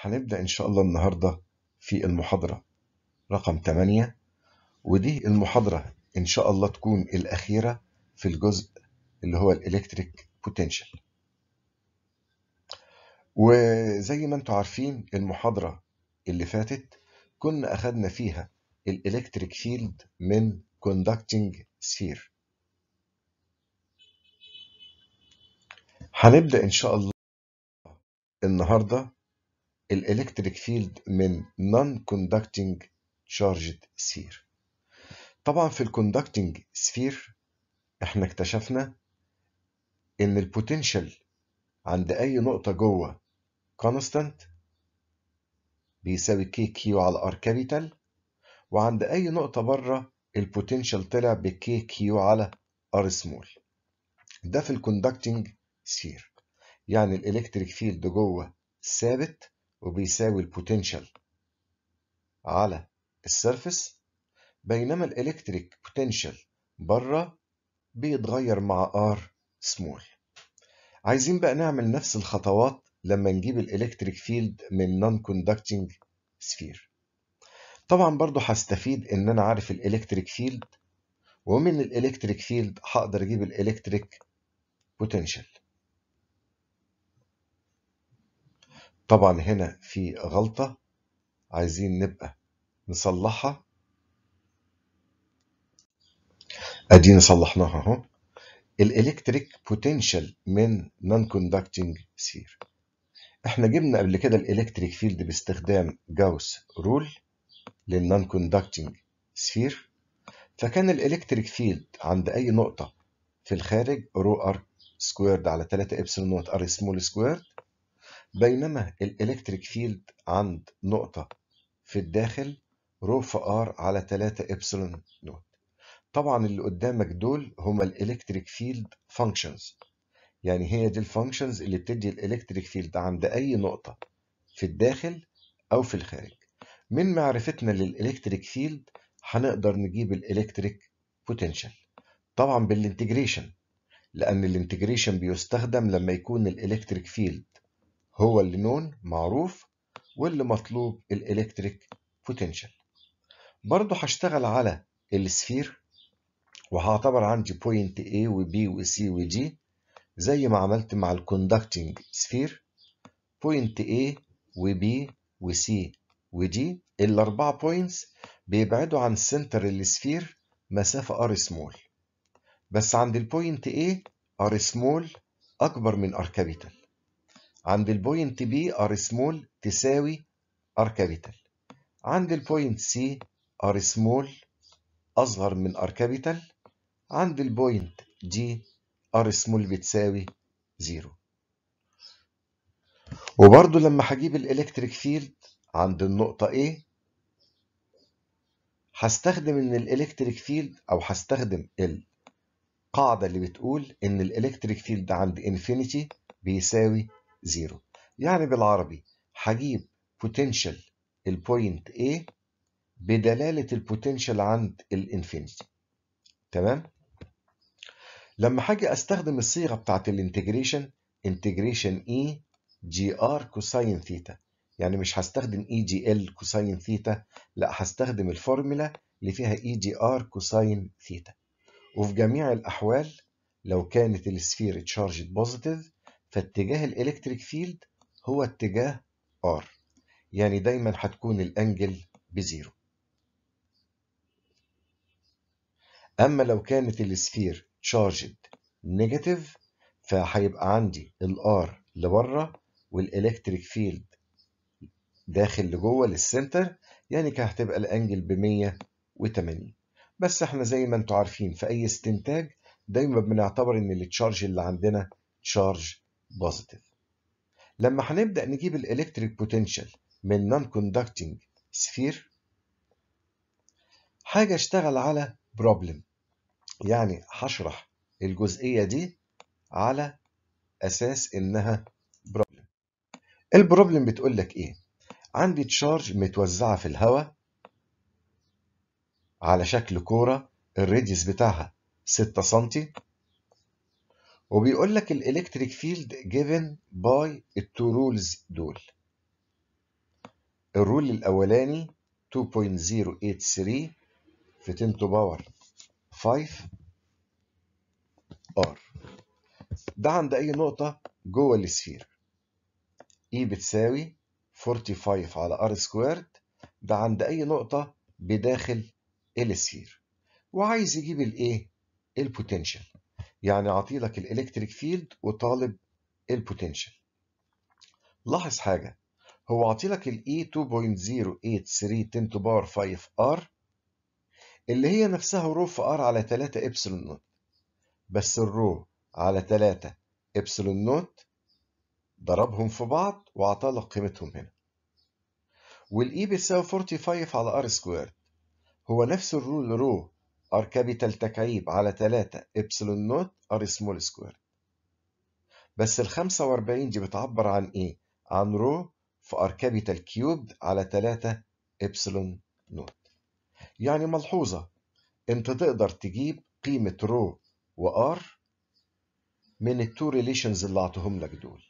هنبدأ إن شاء الله النهاردة في المحاضرة رقم 8 ودي المحاضرة إن شاء الله تكون الأخيرة في الجزء اللي هو الإلكتريك بوتنشال وزي ما انتم عارفين المحاضرة اللي فاتت كنا أخدنا فيها الإلكتريك فيلد من conducting sphere هنبدأ إن شاء الله النهاردة الإلكتريك فيلد من non-conducting charged sphere طبعا في الكوندكتنج سفير احنا اكتشفنا ان البوتنشال عند اي نقطة جوه كونستانت بيساوي كي كيو على ار كابيتال وعند اي نقطة بره البوتنشال طلع بكي كيو على ار سمول ده في الكوندكتنج سفير يعني الالكتريك فيلد جوه ثابت وبيساوي البوتنشال على السيرفس بينما الالكتريك بوتنشال بره بيتغير مع ار سمول عايزين بقى نعمل نفس الخطوات لما نجيب الالكتريك فيلد من نون كوندكتنج سفير طبعا برضو هستفيد ان انا عارف الالكتريك فيلد ومن الالكتريك فيلد هقدر اجيب الالكتريك بوتنشال طبعا هنا في غلطة عايزين نبقى نصلحها ادينا صلحناها اهو الالكتريك بوتنشال من نون كوندكتنج سفير احنا جبنا قبل كده الالكتريك فيلد باستخدام جاوس رول للنون كوندكتنج سفير فكان الالكتريك فيلد عند اي نقطة في الخارج رو ار سكويرد على 3 ابسلون نوت ار سمول سكويرد بينما الالكتريك فيلد عند نقطة في الداخل رو في ار على 3 ابسلون نوت طبعا اللي قدامك دول هما الالكتريك فيلد فانكشنز يعني هي دي الفانكشنز اللي بتدي الالكتريك فيلد عند اي نقطة في الداخل او في الخارج من معرفتنا للالكتريك فيلد هنقدر نجيب الالكتريك بوتنشال طبعا بالانتجريشن لان الانتجريشن بيستخدم لما يكون الالكتريك فيلد هو اللي نون معروف واللي مطلوب الالكتريك بوتنشال برضه هشتغل على السفير وهعتبر عندي بوينت A و B و C و D زي ما عملت مع الكوندكتنج سفير بوينت A و B و C و D الأربعة بوينتس بيبعدوا عن سنتر السفير مسافة R سمول بس عند البوينت A R سمول أكبر من R كابيتال عند البوينت B R سمول تساوي R كابيتال عند البوينت C R سمول أصغر من R كابيتال عند البوينت دي ار سمول بتساوي زيرو وبرضو لما هجيب الالكتريك فيلد عند النقطة A هستخدم ان الالكتريك فيلد او هستخدم القاعدة اللي بتقول ان الالكتريك فيلد عند انفينيتي بيساوي زيرو يعني بالعربي هجيب بوتنشال البوينت A بدلالة البوتنشال عند الانفينيتي تمام لما هاجي استخدم الصيغه بتاعت الانتجريشن انتجريشن اي جي ار كوساين ثيتا يعني مش هستخدم اي جي ال كوساين ثيتا لا هستخدم الفورمولا اللي فيها اي جي ار كوساين ثيتا وفي جميع الاحوال لو كانت السفير تشارجد بوزيتيف فاتجاه الالكتريك فيلد هو اتجاه ار يعني دايما هتكون الانجل بزيرو اما لو كانت السفير تشارجد نيجاتيف فهيبقى عندي الار لبره والالكتريك فيلد داخل لجوه للسنتر يعني كانت هتبقى الانجل ب 180 بس احنا زي ما انتم عارفين في اي استنتاج دايما بنعتبر ان التشارج اللي عندنا تشارج بوزيتيف لما هنبدا نجيب الالكتريك بوتنشال من نون كوندكتنج سفير حاجه اشتغل على بروبلم يعني هشرح الجزئية دي على أساس إنها بروبلم البروبلم بتقول لك إيه؟ عندي تشارج متوزعة في الهواء على شكل كورة الراديوس بتاعها 6 سنتي وبيقول لك الالكتريك فيلد given by التو رولز دول الرول الاولاني 2.083 في 10 to power 5 ار ده عند اي نقطة جوه السفير E بتساوي 45 على ار سكويرد ده عند اي نقطة بداخل السفير وعايز يجيب الايه البوتنشال يعني عطيلك الالكتريك فيلد وطالب البوتنشال لاحظ حاجة هو عطيلك ال E 2.083 10 to power 5 R اللي هي نفسها رو في R على 3 إبسلون نوت بس الرو على 3 إبسلون نوت ضربهم في بعض وعطالك قيمتهم هنا والإي بتساوي 45 على R سكويرد هو نفس الرول رو R كابيتال تكعيب على 3 إبسلون نوت R سمول سكويرد بس ال 45 دي بتعبر عن إيه؟ عن رو في ار كابيتال كيوبد على 3 ابسلون نوت يعني ملحوظة انت تقدر تجيب قيمة رو وار من التو ريليشنز اللي اعطيهم لك دول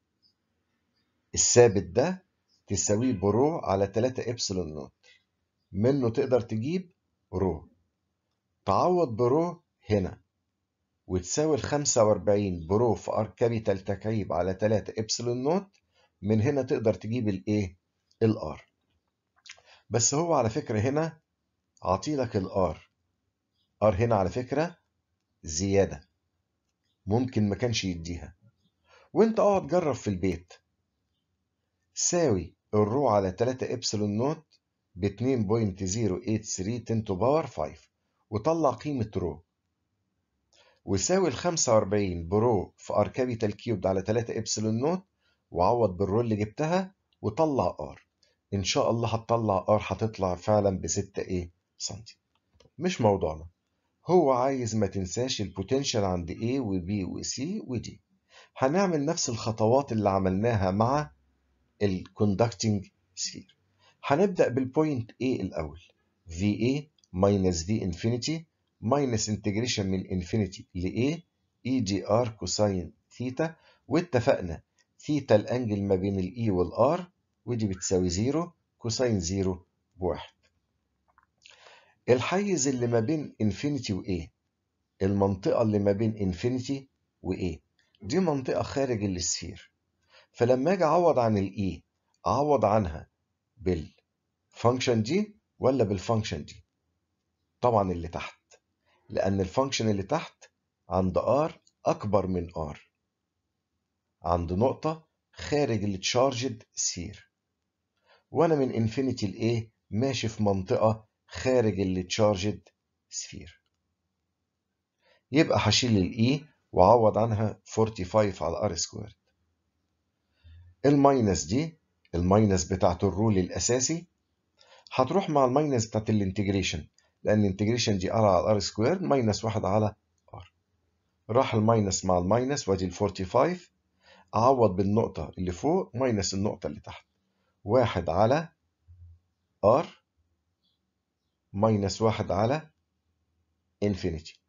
الثابت ده تساويه برو على 3 ابسلون نوت منه تقدر تجيب رو تعوض برو هنا وتساوي ال 45 برو في ار كابيتال تكعيب على 3 ابسلون نوت من هنا تقدر تجيب الايه الار بس هو على فكرة هنا عطيلك الار ار هنا على فكرة زيادة ممكن ما كانش يديها وانت اقعد جرب في البيت ساوي الرو على 3 ابسلون نوت ب 2.083 10 to باور 5 وطلع قيمة رو وساوي ال 45 برو في ار كابيتال كيوبد على 3 ابسلون نوت وعوض بالرول اللي جبتها وطلع ار ان شاء الله هتطلع ار هتطلع فعلا ب 6 ايه سنتي مش موضوعنا هو عايز ما تنساش البوتنشال عند A و B و C و D هنعمل نفس الخطوات اللي عملناها مع الكوندكتنج سفير هنبدأ بالبوينت A الأول VA minus V infinity minus integration من infinity ل A E دي R كوساين ثيتا واتفقنا ثيتا الانجل ما بين الاي والار ودي بتساوي زيرو كوساين زيرو بواحد الحيز اللي ما بين انفينيتي وايه المنطقة اللي ما بين انفينيتي وايه دي منطقة خارج السفير فلما اجي اعوض عن الاي اعوض عنها بالفانكشن دي ولا بالفانكشن دي طبعا اللي تحت لان الفانكشن اللي تحت عند ار اكبر من ار عند نقطة خارج التشارجد سفير وانا من انفينيتي لايه ماشي في منطقة خارج التشارجد سفير يبقى هشيل الاي واعوض عنها 45 على ار سكوير الماينس دي الماينس بتاعت الرول الاساسي هتروح مع الماينس بتاعت الانتجريشن لان الانتجريشن دي ار على ار سكوير ماينس واحد على ار راح الماينس مع الماينس وادي ال 45 اعوض بالنقطة اللي فوق ماينس النقطة اللي تحت واحد على ار ماينس واحد على انفينيتي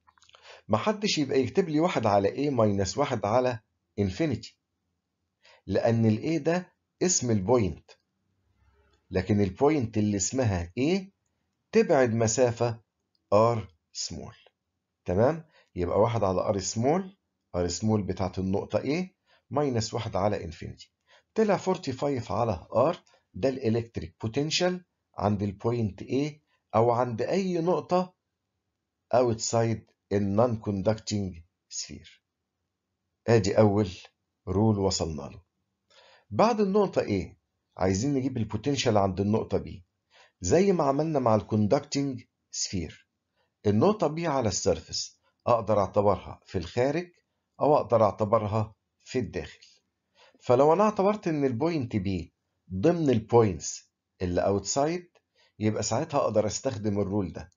محدش يبقى يكتب لي واحد على ايه ماينس واحد على انفينيتي لان الايه ده اسم البوينت لكن البوينت اللي اسمها ايه تبعد مسافة r سمول تمام يبقى واحد على r سمول r سمول بتاعت النقطة A ماينس واحد على انفينيتي طلع 45 على r ده الالكتريك بوتنشال عند البوينت A او عند اي نقطة outside النون كوندكتنج sphere ادي اول رول وصلنا له بعد النقطة A عايزين نجيب البوتنشال عند النقطة B زي ما عملنا مع الكوندكتنج سفير النقطة B على السيرفس أقدر أعتبرها في الخارج أو أقدر أعتبرها في الداخل فلو أنا اعتبرت إن البوينت B ضمن البوينتس اللي أوتسايد يبقى ساعتها أقدر أستخدم الرول ده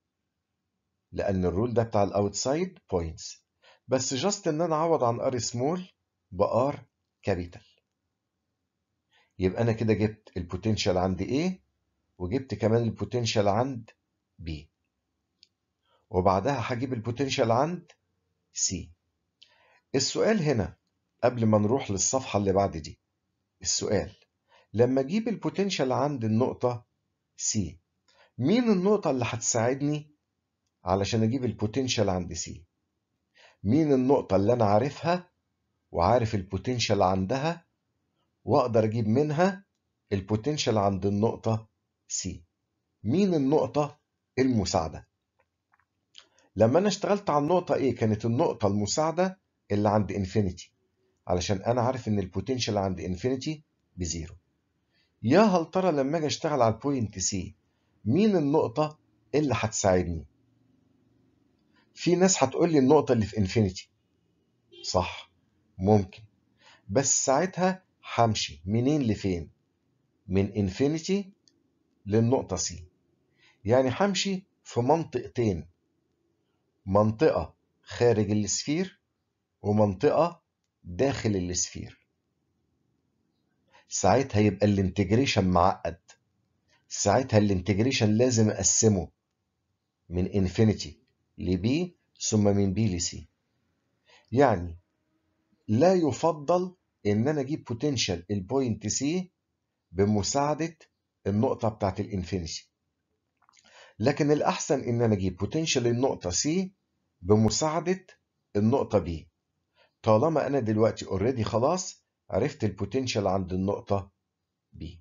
لأن الرول ده بتاع الأوتسايد بوينتس بس جاست إن أنا أعوض عن R سمول بR كابيتال يبقى أنا كده جبت البوتنشال عند A وجبت كمان البوتنشال عند B وبعدها هجيب البوتنشال عند C السؤال هنا قبل ما نروح للصفحة اللي بعد دي السؤال لما اجيب البوتنشال عند النقطة C مين النقطة اللي هتساعدني علشان اجيب البوتنشال عند C مين النقطة اللي انا عارفها وعارف البوتنشال عندها واقدر اجيب منها البوتنشال عند النقطة C مين النقطة المساعدة لما انا اشتغلت على النقطة A كانت النقطة المساعدة اللي عند انفينيتي علشان انا عارف ان البوتنشال عند انفينيتي بزيرو يا هل ترى لما اجي اشتغل على البوينت سي مين النقطة اللي هتساعدني في ناس هتقول لي النقطة اللي في انفينيتي صح ممكن بس ساعتها همشي منين لفين من انفينيتي للنقطة سي يعني همشي في منطقتين منطقة خارج السفير ومنطقة داخل السفير ساعتها يبقى الانتجريشن معقد ساعتها الانتجريشن لازم اقسمه من انفينيتي لبي ثم من بي لسي يعني لا يفضل ان انا اجيب بوتنشال البوينت سي بمساعدة النقطة بتاعت الانفينيتي لكن الاحسن ان انا اجيب بوتنشال النقطة سي بمساعدة النقطة بي طالما انا دلوقتي اوريدي خلاص عرفت البوتنشال عند النقطة بي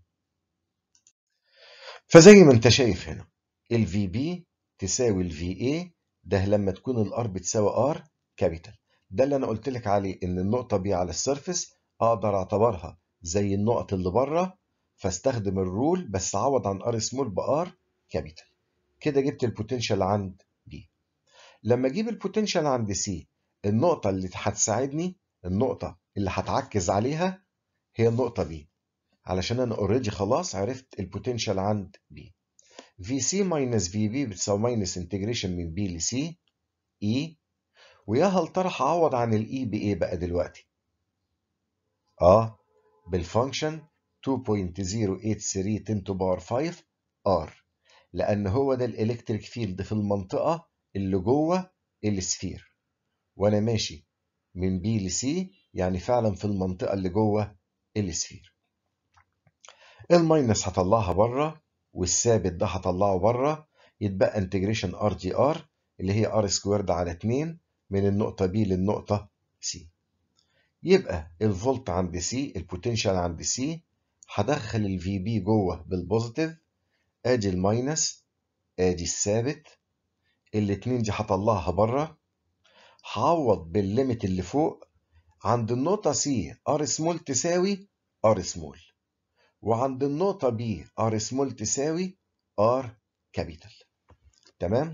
فزي ما انت شايف هنا ال VB تساوي ال VA ده لما تكون الار بتساوي ار كابيتال ده اللي انا قلت لك عليه ان النقطة بي على السيرفس اقدر اعتبرها زي النقط اللي بره فاستخدم الرول بس اعوض عن ار سمول بار كابيتال كده جبت البوتنشال عند بي لما اجيب البوتنشال عند سي النقطة اللي هتساعدني النقطة اللي هتعكز عليها هي النقطة بي علشان انا اوريدي خلاص عرفت البوتنشال عند بي في سي ماينس في بي بتساوي ماينس انتجريشن من بي لسي اي ويا هل ترى هعوض عن الاي بايه بقى دلوقتي اه بالفانكشن 2.083 10 to power 5 ار لان هو ده الالكتريك فيلد في المنطقه اللي جوه السفير وانا ماشي من بي لسي يعني فعلا في المنطقه اللي جوه السفير الماينس هطلعها بره والثابت ده هطلعه بره يتبقى انتجريشن ار دي ار اللي هي ار سكويرد على 2 من النقطة B للنقطة C يبقى الفولت عند C البوتنشال عند C هدخل ال VB جوه بالبوزيتيف ادي الماينس ادي الثابت الاتنين دي هطلعها بره هعوض بالليميت اللي فوق عند النقطة C ار سمول تساوي ار سمول وعند النقطة B ار سمول تساوي ار كابيتال تمام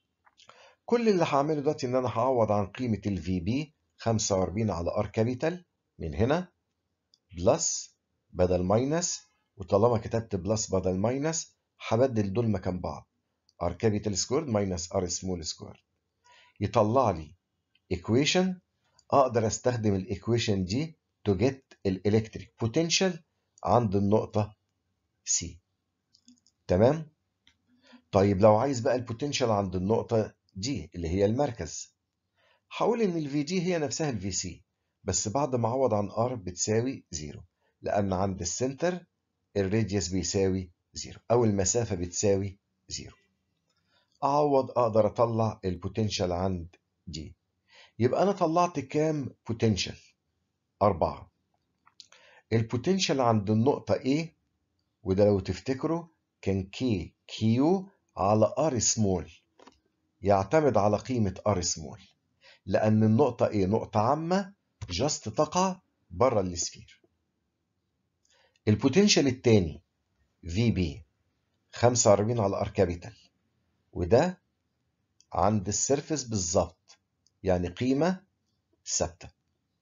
كل اللي هعمله دلوقتي ان انا هعوض عن قيمة ال VB 45 على ار كابيتال من هنا بلس بدل ماينس وطالما كتبت بلس بدل ماينس هبدل دول مكان بعض ار كابيتال سكويرد ماينس ار سمول سكويرد يطلع لي ايكويشن اقدر استخدم الايكويشن دي تو جيت الالكتريك بوتنشال عند النقطة C تمام طيب لو عايز بقى البوتنشال عند النقطة دي اللي هي المركز هقول ان الفي دي هي نفسها الفي سي بس بعد ما اعوض عن ار بتساوي زيرو لان عند السنتر الراديوس بيساوي زيرو او المسافة بتساوي زيرو اعوض اقدر اطلع البوتنشال عند دي يبقى انا طلعت كام بوتنشال اربعة البوتنشال عند النقطة A وده لو تفتكروا كان K Q على R سمول يعتمد على قيمة R سمول لأن النقطة A نقطة عامة جاست تقع بره السفير البوتنشال التاني VB 45 على R كابيتال وده عند السيرفس بالظبط يعني قيمة ثابتة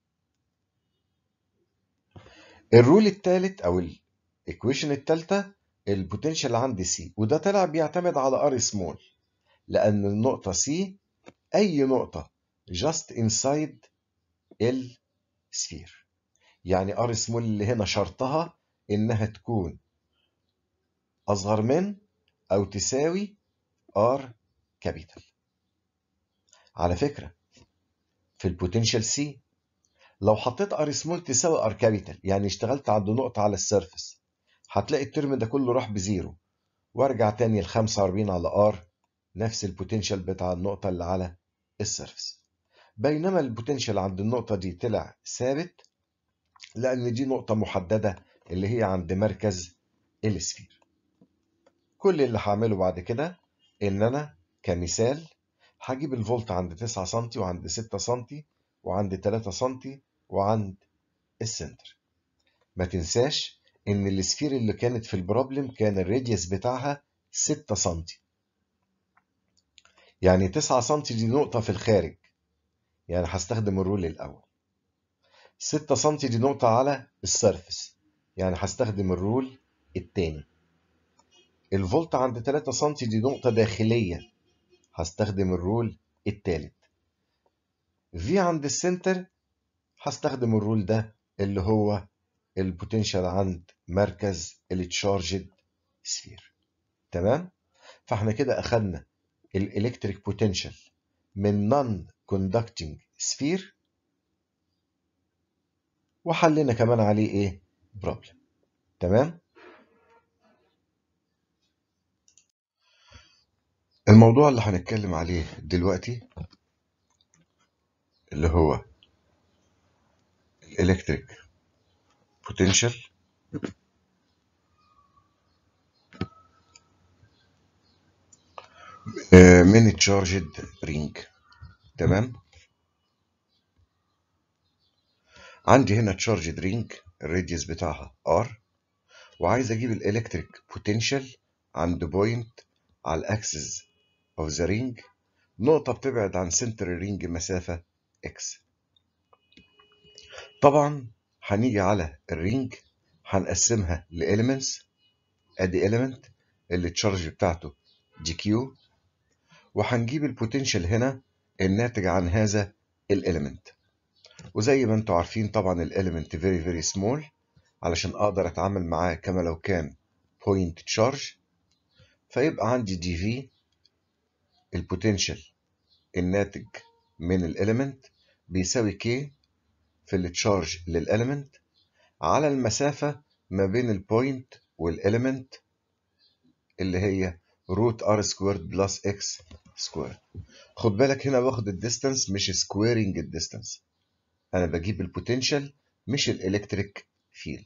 الرول الثالث او الايكويشن الثالثه البوتنشال عند سي وده طلع بيعتمد على ار سمول لان النقطه سي اي نقطه جاست انسايد السفير يعني ار سمول اللي هنا شرطها انها تكون اصغر من او تساوي ار كابيتال على فكره في البوتنشال سي لو حطيت ار سمول تساوي ار كابيتال يعني اشتغلت عند نقطة على السيرفس هتلاقي الترم ده كله راح بزيرو وارجع تاني ل 45 على ار نفس البوتنشال بتاع النقطة اللي على السيرفس بينما البوتنشال عند النقطة دي طلع ثابت لأن دي نقطة محددة اللي هي عند مركز السفير كل اللي هعمله بعد كده إن أنا كمثال هجيب الفولت عند 9 سم وعند 6 سم وعند 3 سم وعند السنتر ما تنساش إن السفير اللي كانت في البروبلم كان الراديوس بتاعها 6 سم يعني 9 سم دي نقطة في الخارج يعني هستخدم الرول الأول 6 سم دي نقطة على السيرفس يعني هستخدم الرول التاني الفولت عند 3 سم دي نقطة داخلية هستخدم الرول التالت في عند السنتر هستخدم الرول ده اللي هو البوتنشال عند مركز التشارجد سفير تمام فاحنا كده اخدنا الالكتريك بوتنشال من نون كوندكتنج سفير وحلنا كمان عليه ايه بروبلم تمام الموضوع اللي هنتكلم عليه دلوقتي اللي هو الالكتريك بوتنشال من تشارجد رينج تمام عندي هنا تشارجد رينج الراديوس بتاعها R وعايز اجيب الالكتريك بوتنشال عند بوينت على الاكسس اوف ذا رينج نقطة بتبعد عن سنتر الرينج مسافة x طبعا هنيجي على الرينج هنقسمها لإليمنتس ادي إيليمنت اللي التشارج بتاعته جي كيو وهنجيب البوتنشال هنا الناتج عن هذا الإليمنت وزي ما انتم عارفين طبعا الإليمنت very very small علشان اقدر اتعامل معاه كما لو كان point charge فيبقى عندي دي في البوتنشال الناتج من الإليمنت بيساوي كي في التشارج للإليمنت على المسافة ما بين البوينت والإليمنت اللي هي روت ار سكويرد بلس اكس سكويرد خد بالك هنا باخد الديستانس مش سكويرنج الديستانس انا بجيب البوتنشال مش الالكتريك فيلد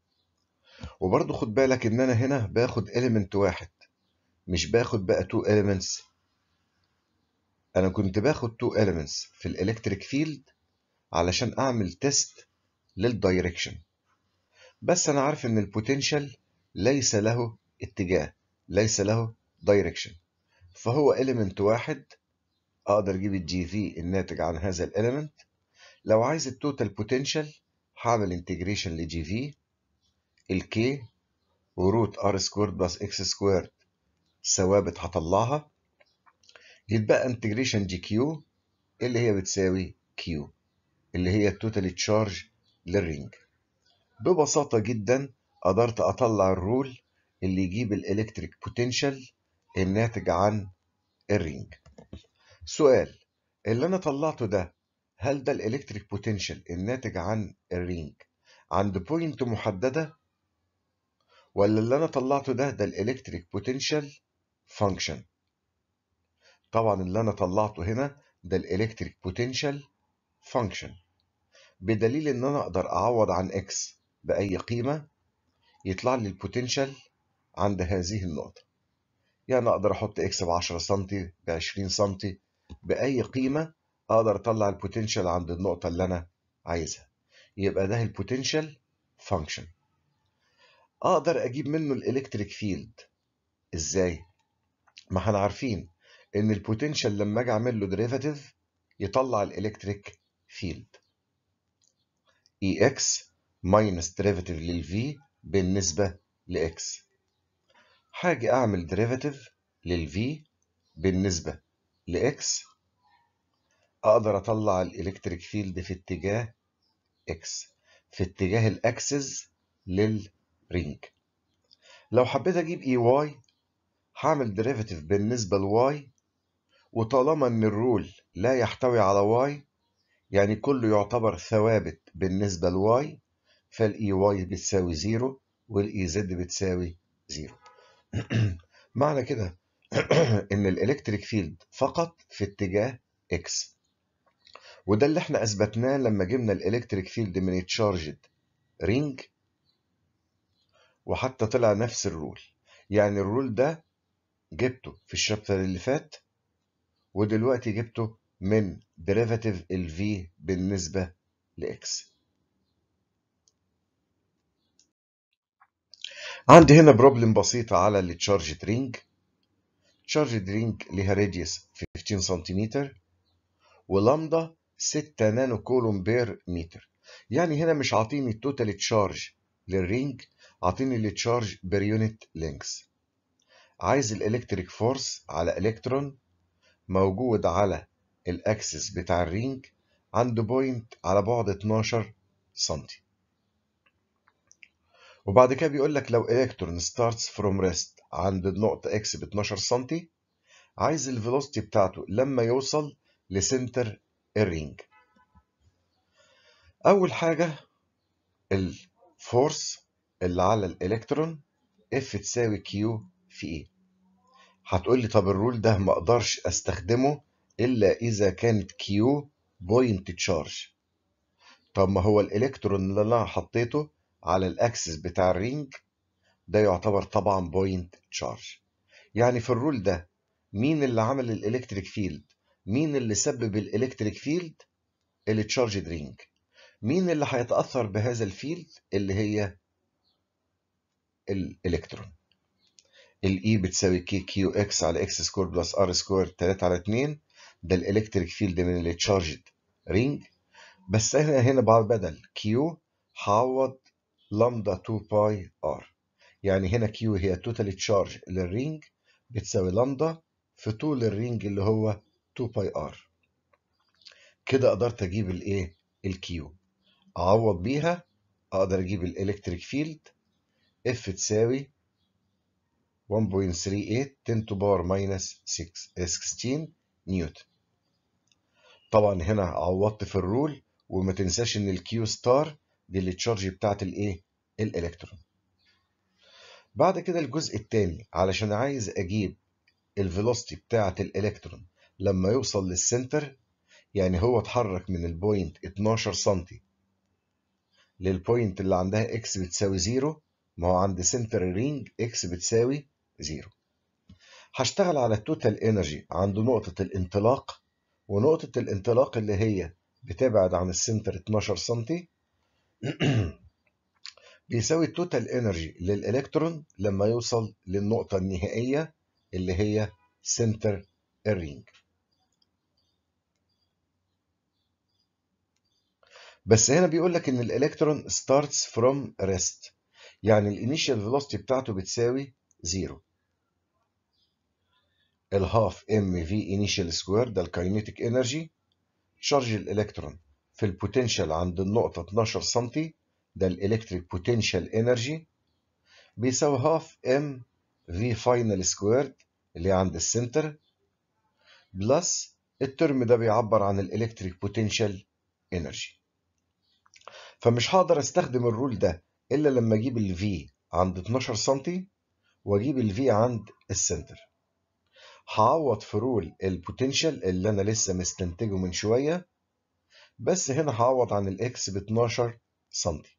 وبرضه خد بالك ان انا هنا باخد element واحد مش باخد بقى two elements انا كنت باخد two elements في الالكتريك فيلد علشان اعمل تيست للدايركشن بس انا عارف ان البوتنشال ليس له اتجاه ليس له دايركشن فهو element واحد اقدر اجيب الجي في الناتج عن هذا الاليمنت لو عايز التوتال بوتنشال هعمل انتجريشن لجي في الكي وروت ار سكويرد بلس اكس سكويرد ثوابت هطلعها يتبقى انتجريشن جي كيو اللي هي بتساوي كيو اللي هي التوتال تشارج للرينج ببساطة جدا قدرت أطلع الرول اللي يجيب الإلكتريك بوتنشال الناتج عن الرينج سؤال اللي أنا طلعته ده هل ده الإلكتريك بوتنشال الناتج عن الرينج عند بوينت محددة ولا اللي أنا طلعته ده ده الإلكتريك بوتنشال فانكشن طبعا اللي أنا طلعته هنا ده الإلكتريك بوتنشال فانكشن بدليل إن أنا أقدر أعوض عن إكس بأي قيمة يطلع لي البوتنشال عند هذه النقطة يعني أقدر أحط إكس ب 10 سم ب 20 سم بأي قيمة أقدر أطلع البوتنشال عند النقطة اللي أنا عايزها يبقى ده البوتنشال فانكشن أقدر أجيب منه الإلكتريك فيلد إزاي؟ ما احنا عارفين إن البوتنشال لما أجي أعمل له ديريفاتيف يطلع الإلكتريك فيلد EX ماينس ديريفاتيف للفي بالنسبة لإكس هاجي أعمل ديريفاتيف للفي بالنسبة لإكس أقدر أطلع الإلكتريك فيلد في اتجاه إكس في اتجاه الأكسس للرينج لو حبيت أجيب إي واي هعمل ديريفاتيف بالنسبة لواي وطالما إن الرول لا يحتوي على واي يعني كله يعتبر ثوابت بالنسبة لواي فالإي واي بتساوي زيرو والاي زد بتساوي زيرو معنى كده ان الالكتريك فيلد فقط في اتجاه اكس وده اللي احنا اثبتناه لما جبنا الالكتريك فيلد من تشارجد رينج وحتى طلع نفس الرول يعني الرول ده جبته في الشابتر اللي فات ودلوقتي جبته من ديريفاتيف الفي بالنسبة لإكس عندي هنا بروبلم بسيطة على التشارج رينج تشارج رينج ليها راديوس 15 سنتيمتر ولامدا 6 نانو كولوم بير متر يعني هنا مش عاطيني التوتال تشارج للرينج عاطيني التشارج بير يونت لينكس عايز الالكتريك فورس على الكترون موجود على الاكسس بتاع الرينج عند بوينت على بعد 12 سنتي وبعد كده بيقول لك لو الكترون ستارتس فروم ريست عند النقطة اكس ب 12 سنتي عايز الفيلوسيتي بتاعته لما يوصل لسنتر الرينج أول حاجة الفورس اللي على الإلكترون اف تساوي كيو في ايه هتقول لي طب الرول ده ما اقدرش استخدمه الا اذا كانت كيو بوينت تشارج طب ما هو الالكترون اللي انا حطيته على الاكسس بتاع الرينج ده يعتبر طبعا بوينت تشارج يعني في الرول ده مين اللي عمل الالكتريك فيلد مين اللي سبب الالكتريك فيلد التشارج رينج مين اللي هيتاثر بهذا الفيلد اللي هي الالكترون الاي بتساوي كي كيو اكس على اكس سكوير بلس ار سكوير 3 على 2 ده الالكتريك فيلد من التشارجد رينج بس هنا هنا بدل كيو هعوض لامدا 2 باي ار يعني هنا كيو هي توتال تشارج للرينج بتساوي لامدا في طول الرينج اللي هو 2 باي ار كده قدرت اجيب الايه الكيو اعوض بيها اقدر اجيب الالكتريك فيلد اف تساوي 1.38 10 to power minus 6 16 نيوتن طبعا هنا عوضت في الرول وما تنساش ان الكيو ستار دي التشارج بتاعت الايه الالكترون بعد كده الجزء الثاني علشان عايز اجيب الفيلوسيتي بتاعت الالكترون لما يوصل للسنتر يعني هو اتحرك من البوينت 12 سنتي للبوينت اللي عندها اكس بتساوي زيرو ما هو عند سنتر الرينج اكس بتساوي زيرو هشتغل على التوتال انرجي عند نقطة الانطلاق ونقطة الانطلاق اللي هي بتبعد عن السنتر 12 سنتي بيساوي التوتال انرجي للالكترون لما يوصل للنقطة النهائية اللي هي سنتر الرينج بس هنا بيقول لك ان الالكترون starts from rest يعني الانيشال فيلوسيتي بتاعته بتساوي زيرو الهاف ام في انيشال سكوير ده الكاينيتيك انرجي شارج الالكترون في البوتنشال عند النقطة 12 سنتي ده الالكتريك بوتنشال انرجي بيساوي هاف ام في فاينل سكويرد اللي عند السنتر بلس الترم ده بيعبر عن الالكتريك بوتنشال انرجي فمش هقدر استخدم الرول ده الا لما اجيب الفي عند 12 سنتي واجيب الفي عند السنتر هعوض في رول البوتنشال اللي انا لسه مستنتجه من شويه بس هنا هعوض عن الاكس ب 12 سنتي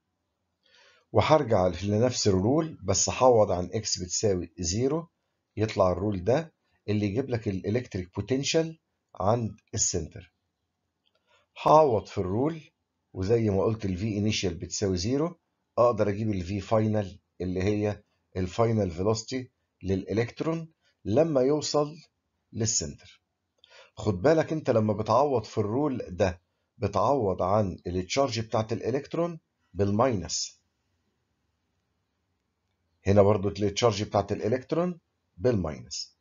وهرجع لنفس الرول بس هعوض عن اكس بتساوي زيرو يطلع الرول ده اللي يجيب لك الالكتريك بوتنشال عند السنتر هعوض في الرول وزي ما قلت الفي انيشال بتساوي زيرو اقدر اجيب الفي فاينل اللي هي الفاينل فيلوسيتي للالكترون لما يوصل للسنتر خد بالك انت لما بتعوض في الرول ده بتعوض عن التشارج بتاعت الالكترون بالماينس هنا برضو التشارج بتاعت الالكترون بالماينس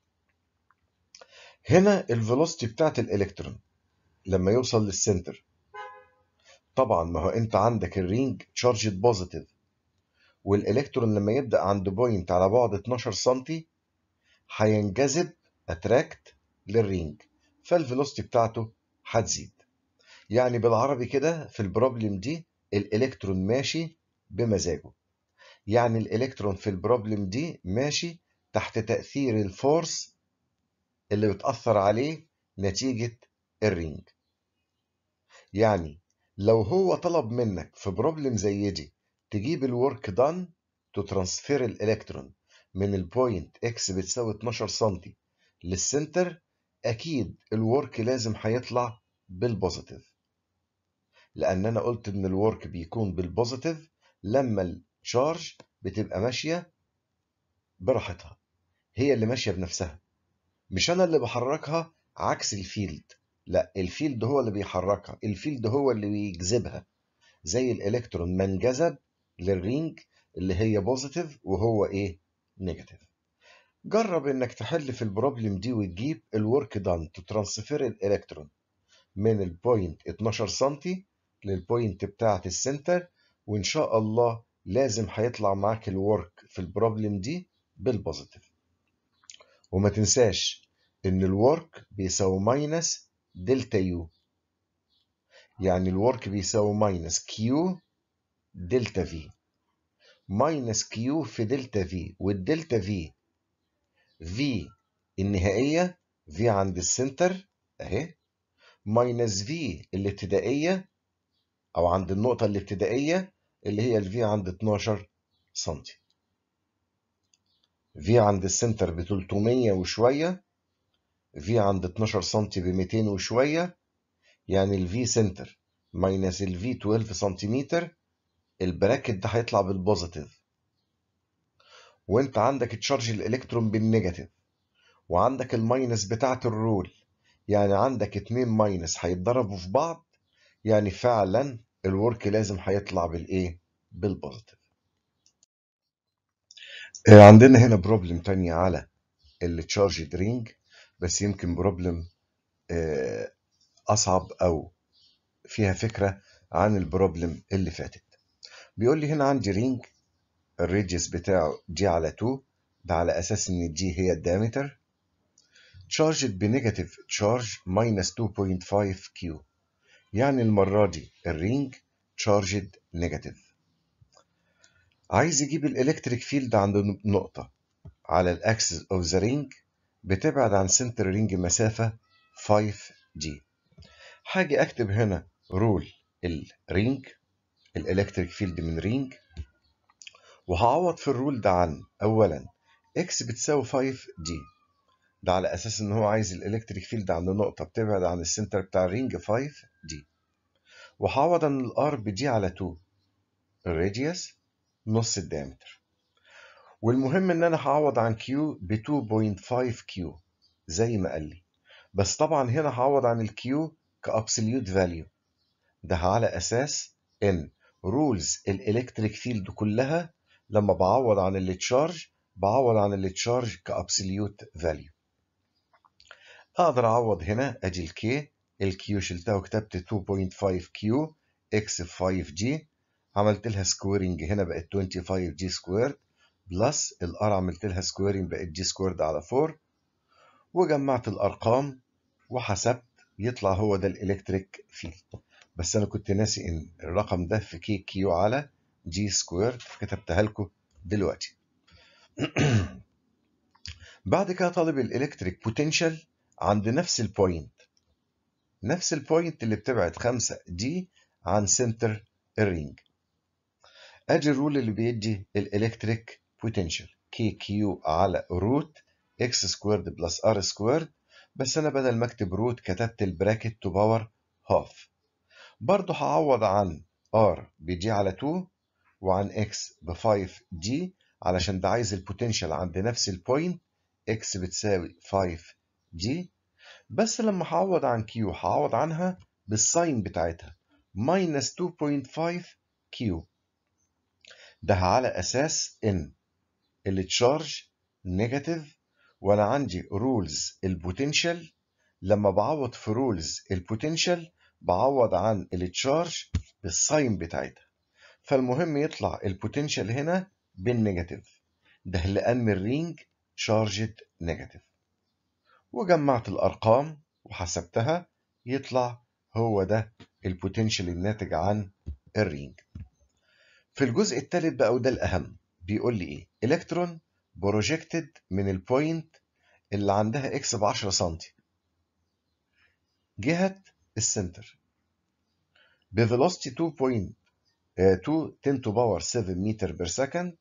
هنا الفيلوسيتي بتاعت الالكترون لما يوصل للسنتر طبعا ما هو انت عندك الرينج تشارجد بوزيتيف والالكترون لما يبدا عند بوينت على بعد 12 سم هينجذب اتراكت للرينج فالفيلوسيتي بتاعته هتزيد يعني بالعربي كده في البروبلم دي الالكترون ماشي بمزاجه يعني الإلكترون في البروبلم دي ماشي تحت تأثير الفورس اللي بتأثر عليه نتيجة الرينج يعني لو هو طلب منك في بروبلم زي دي تجيب الورك دان تو ترانسفير الإلكترون من البوينت اكس بتساوي 12 سنتي للسنتر أكيد الورك لازم هيطلع بالبوزيتيف لأن أنا قلت إن الورك بيكون بالبوزيتيف لما الشارج بتبقى ماشية براحتها هي اللي ماشية بنفسها مش أنا اللي بحركها عكس الفيلد لا الفيلد هو اللي بيحركها الفيلد هو اللي بيجذبها زي الإلكترون ما انجذب للرينج اللي هي بوزيتيف وهو إيه نيجاتيف جرب إنك تحل في البروبلم دي وتجيب الورك دان تو ترانسفير الإلكترون من البوينت 12 سنتي للبوينت بتاعة السنتر وإن شاء الله لازم هيطلع معاك الورك في البروبلم دي بالبوزيتيف وما تنساش إن الورك بيساوي ماينس دلتا يو يعني الورك بيساوي ماينس كيو دلتا في ماينس كيو في دلتا في والدلتا في في النهائية في عند السنتر اهي ماينس في الابتدائية أو عند النقطة الابتدائية اللي هي الفي عند 12 سنتي في عند السنتر ب 300 وشوية في عند 12 سنتي ب 200 وشوية يعني الفي سنتر ماينس الفي 12 سنتيمتر البراكت ده هيطلع بالبوزيتيف وانت عندك تشارج الالكترون بالنيجاتيف وعندك الماينس بتاعة الرول يعني عندك اتنين ماينس هيتضربوا في بعض يعني فعلا الورك لازم هيطلع بالايه بالبوزيتيف عندنا هنا بروبلم تانية على التشارج رينج بس يمكن بروبلم اصعب او فيها فكرة عن البروبلم اللي فاتت بيقول لي هنا عندي رينج الريديوس بتاعه جي على 2 ده على اساس ان جي هي الدايمتر تشارجد بنيجاتيف تشارج ماينس 2.5 كيو يعني المرة دي الرينج تشارجد نيجاتيف عايز يجيب الالكتريك فيلد عند نقطة على الاكسس اوف ذا رينج بتبعد عن سنتر رينج مسافة 5 جي حاجة اكتب هنا رول الرينج الالكتريك فيلد من رينج وهعوض في الرول ده عن اولا اكس بتساوي 5 جي ده على اساس ان هو عايز الالكتريك فيلد عند نقطة بتبعد عن السنتر بتاع الرينج 5 جي وهعوض عن الار بجي على 2 الراديوس نص الدايمتر والمهم ان انا هعوض عن كيو ب 2.5 كيو زي ما قال لي بس طبعا هنا هعوض عن الكيو كابسوليوت فاليو ده على اساس ان رولز الالكتريك فيلد كلها لما بعوض عن التشارج بعوض عن التشارج كابسوليوت فاليو اقدر اعوض هنا ادي الكي الكيو شلتها وكتبت 2.5 كيو اكس 5 جي عملت لها سكويرنج هنا بقت 25 جي سكويرد بلس الار عملت لها سكويرنج بقت جي سكويرد على 4 وجمعت الارقام وحسبت يطلع هو ده الالكتريك فيلد بس انا كنت ناسي ان الرقم ده في كي كيو على جي سكويرد كتبتها لكم دلوقتي بعد كده طالب الالكتريك بوتنشال عند نفس البوينت نفس البوينت اللي بتبعد 5 دي عن سنتر الرينج ادي الرول اللي بيدي الالكتريك بوتنشال كي كيو على روت اكس سكويرد بلس ار سكويرد بس انا بدل ما اكتب روت كتبت البراكت تو باور هاف برضه هعوض عن ار بجي على 2 وعن اكس ب 5 جي علشان ده عايز البوتنشال عند نفس البوينت اكس بتساوي 5 جي بس لما هعوض عن كيو هعوض عنها بالساين بتاعتها ماينس 2.5 كيو ده على اساس ان التشارج نيجاتيف وانا عندي رولز البوتنشال لما بعوض في رولز البوتنشال بعوض عن التشارج بالساين بتاعتها فالمهم يطلع البوتنشال هنا بالنيجاتيف ده لان الرينج شارجد نيجاتيف وجمعت الارقام وحسبتها يطلع هو ده البوتنشال الناتج عن الرينج في الجزء الثالث بقى وده الاهم بيقول لي ايه الكترون بروجكتد من البوينت اللي عندها اكس ب 10 سم جهة السنتر بفيلوسيتي 2. 2 10 to power 7 متر بير سكند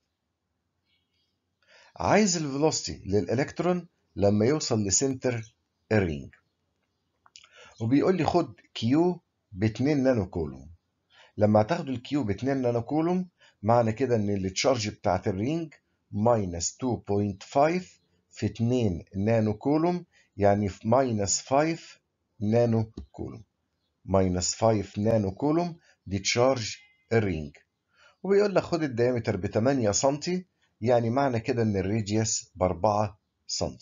عايز الفيلوسيتي للالكترون لما يوصل لسنتر الرينج وبيقول لي خد كيو ب 2 نانو كولوم لما تاخدوا الكيو ب 2 نانو كولوم معنى كده ان التشارج بتاعت الرينج ماينس 2.5 في 2 نانو كولوم يعني في ماينس 5 نانو كولوم ماينس 5 نانو كولوم دي تشارج الرينج وبيقول لك خد الديامتر ب 8 سم يعني معنى كده ان الراديوس ب 4 سم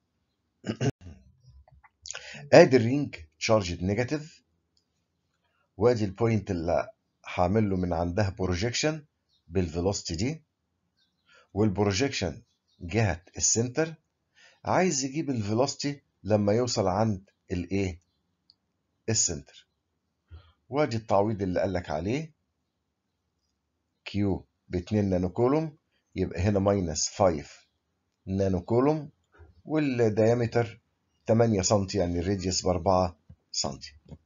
ادي الرينج تشارجد نيجاتيف وادي البوينت اللي هعمل له من عندها بروجيكشن بالفيلوسيتي دي والبروجيكشن جهة السنتر عايز يجيب الفيلوسيتي لما يوصل عند الايه السنتر وادي التعويض اللي قالك عليه كيو ب 2 نانو كولوم يبقى هنا ماينس 5 نانو كولوم والديامتر 8 سم يعني الراديوس ب 4 سم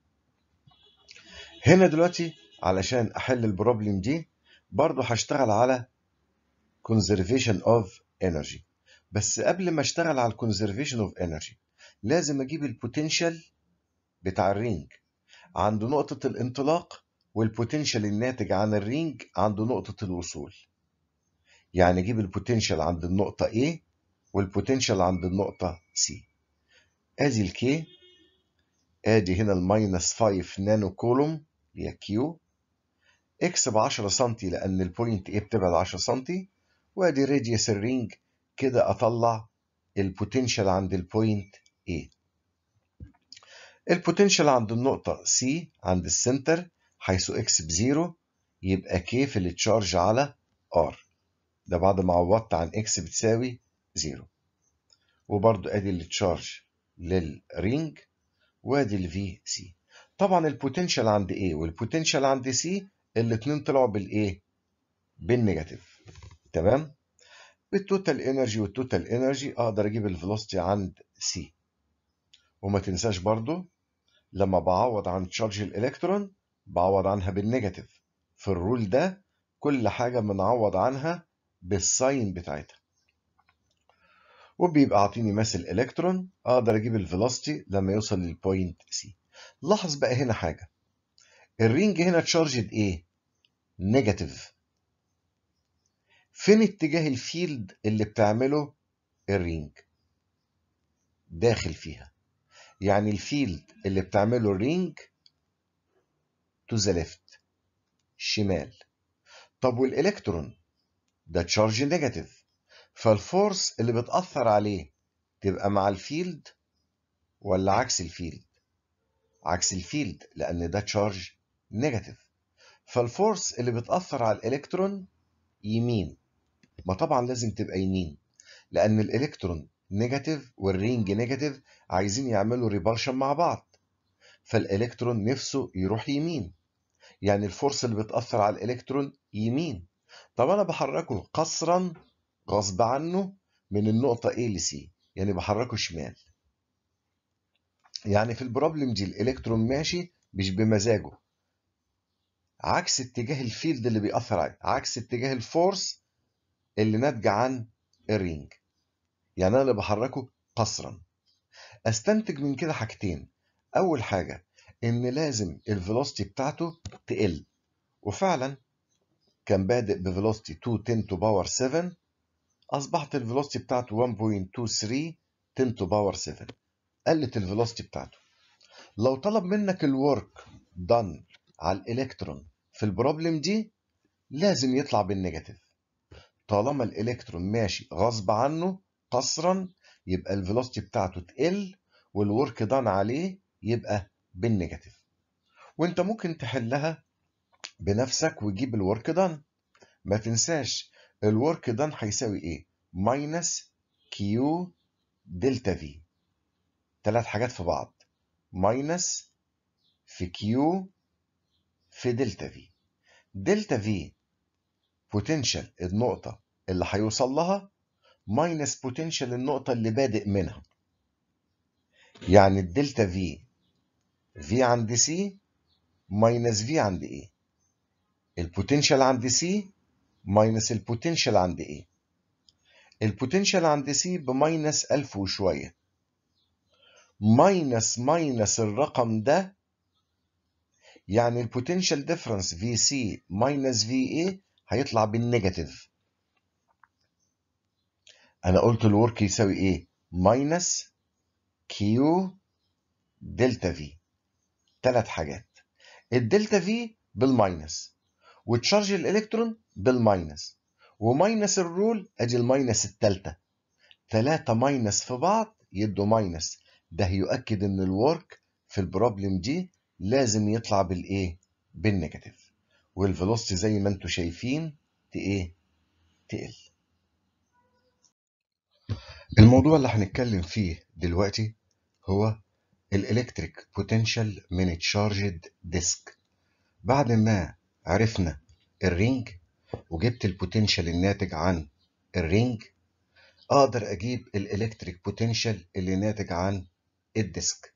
هنا دلوقتي علشان احل البروبلم دي برضو هشتغل على conservation of energy بس قبل ما اشتغل على conservation of energy لازم اجيب البوتنشال بتاع الرينج عند نقطة الانطلاق والبوتنشال الناتج عن الرينج عند نقطة الوصول يعني اجيب البوتنشال عند النقطة A والبوتنشال عند النقطة C ادي الكي ادي هنا الماينس 5 نانو كولوم اللي هي كيو اكس ب 10 سم لان البوينت A بتبعد 10 سم وادي راديوس الرينج كده اطلع البوتنشال عند البوينت A البوتنشال عند النقطة C عند السنتر حيث x بزيرو يبقى k في التشارج على r ده بعد ما عوضت عن x بتساوي زيرو وبرضو ادي التشارج للرينج وادي الفي سي طبعا البوتنشال عند A والبوتنشال عند C الاتنين طلعوا بالايه بالنيجاتيف تمام بالتوتال انرجي والتوتال انرجي اقدر اجيب الفيلوسيتي عند C وما تنساش برضو لما بعوض عن تشارج الالكترون بعوض عنها بالنيجاتيف في الرول ده كل حاجة بنعوض عنها بالساين بتاعتها وبيبقى عاطيني ماس الالكترون اقدر اجيب الفيلوسيتي لما يوصل للبوينت سي لاحظ بقى هنا حاجة الرينج هنا تشارجد ايه نيجاتيف فين اتجاه الفيلد اللي بتعمله الرينج داخل فيها يعني الفيلد اللي بتعمله الرينج to the left شمال طب والإلكترون ده تشارج نيجاتيف فالفورس اللي بتأثر عليه تبقى مع الفيلد ولا عكس الفيلد عكس الفيلد لأن ده تشارج نيجاتيف فالفورس اللي بتأثر على الإلكترون يمين ما طبعا لازم تبقى يمين لأن الإلكترون نيجاتيف والرينج نيجاتيف عايزين يعملوا ريبارشن مع بعض فالإلكترون نفسه يروح يمين يعني الفورس اللي بتأثر على الإلكترون يمين طب أنا بحركه قصرا غصب عنه من النقطة A ل C يعني بحركه شمال يعني في البروبلم دي الإلكترون ماشي مش بمزاجه عكس اتجاه الفيلد اللي بيأثر عليه عكس اتجاه الفورس اللي ناتجة عن الرينج يعني أنا اللي بحركه قصرا استنتج من كده حاجتين أول حاجة إن لازم الفيلوسيتي بتاعته تقل وفعلا كان بادئ بفيلوسيتي 2 10 to power 7 أصبحت الفيلوسيتي بتاعته 1.23 10 to power 7 قلت الفيلوسيتي بتاعته لو طلب منك الورك done على الإلكترون في البروبلم دي لازم يطلع بالنيجاتيف طالما الإلكترون ماشي غصب عنه قصرا يبقى الفيلوسيتي بتاعته تقل والورك دان عليه يبقى بالنيجاتيف وانت ممكن تحلها بنفسك وتجيب الورك دان ما تنساش الورك دان هيساوي ايه ماينس كيو دلتا في ثلاث حاجات في بعض ماينس في كيو في دلتا في دلتا في بوتنشال النقطة اللي هيوصل لها ماينس بوتنشال النقطة اللي بادئ منها يعني الدلتا في في عند سي ماينس في عند ايه البوتنشال عند سي ماينس البوتنشال عند ايه البوتنشال عند سي بماينس ألف وشوية ماينس ماينس الرقم ده يعني البوتنشال ديفرنس في سي ماينس في اي هيطلع بالنيجاتيف انا قلت الورك يساوي ايه ماينس كيو دلتا في ثلاث حاجات الدلتا في بالماينس وتشارج الالكترون بالماينس وماينس الرول ادي الماينس الثالثه ثلاثة ماينس في بعض يدوا ماينس ده يؤكد ان الورك في البروبلم دي لازم يطلع بالايه بالنيجاتيف والفيلوسيتي زي ما انتم شايفين ت ايه تقل الموضوع اللي هنتكلم فيه دلوقتي هو الالكتريك بوتنشال من تشارجد ديسك بعد ما عرفنا الرينج وجبت البوتنشال الناتج عن الرينج اقدر اجيب الالكتريك بوتنشال اللي ناتج عن الديسك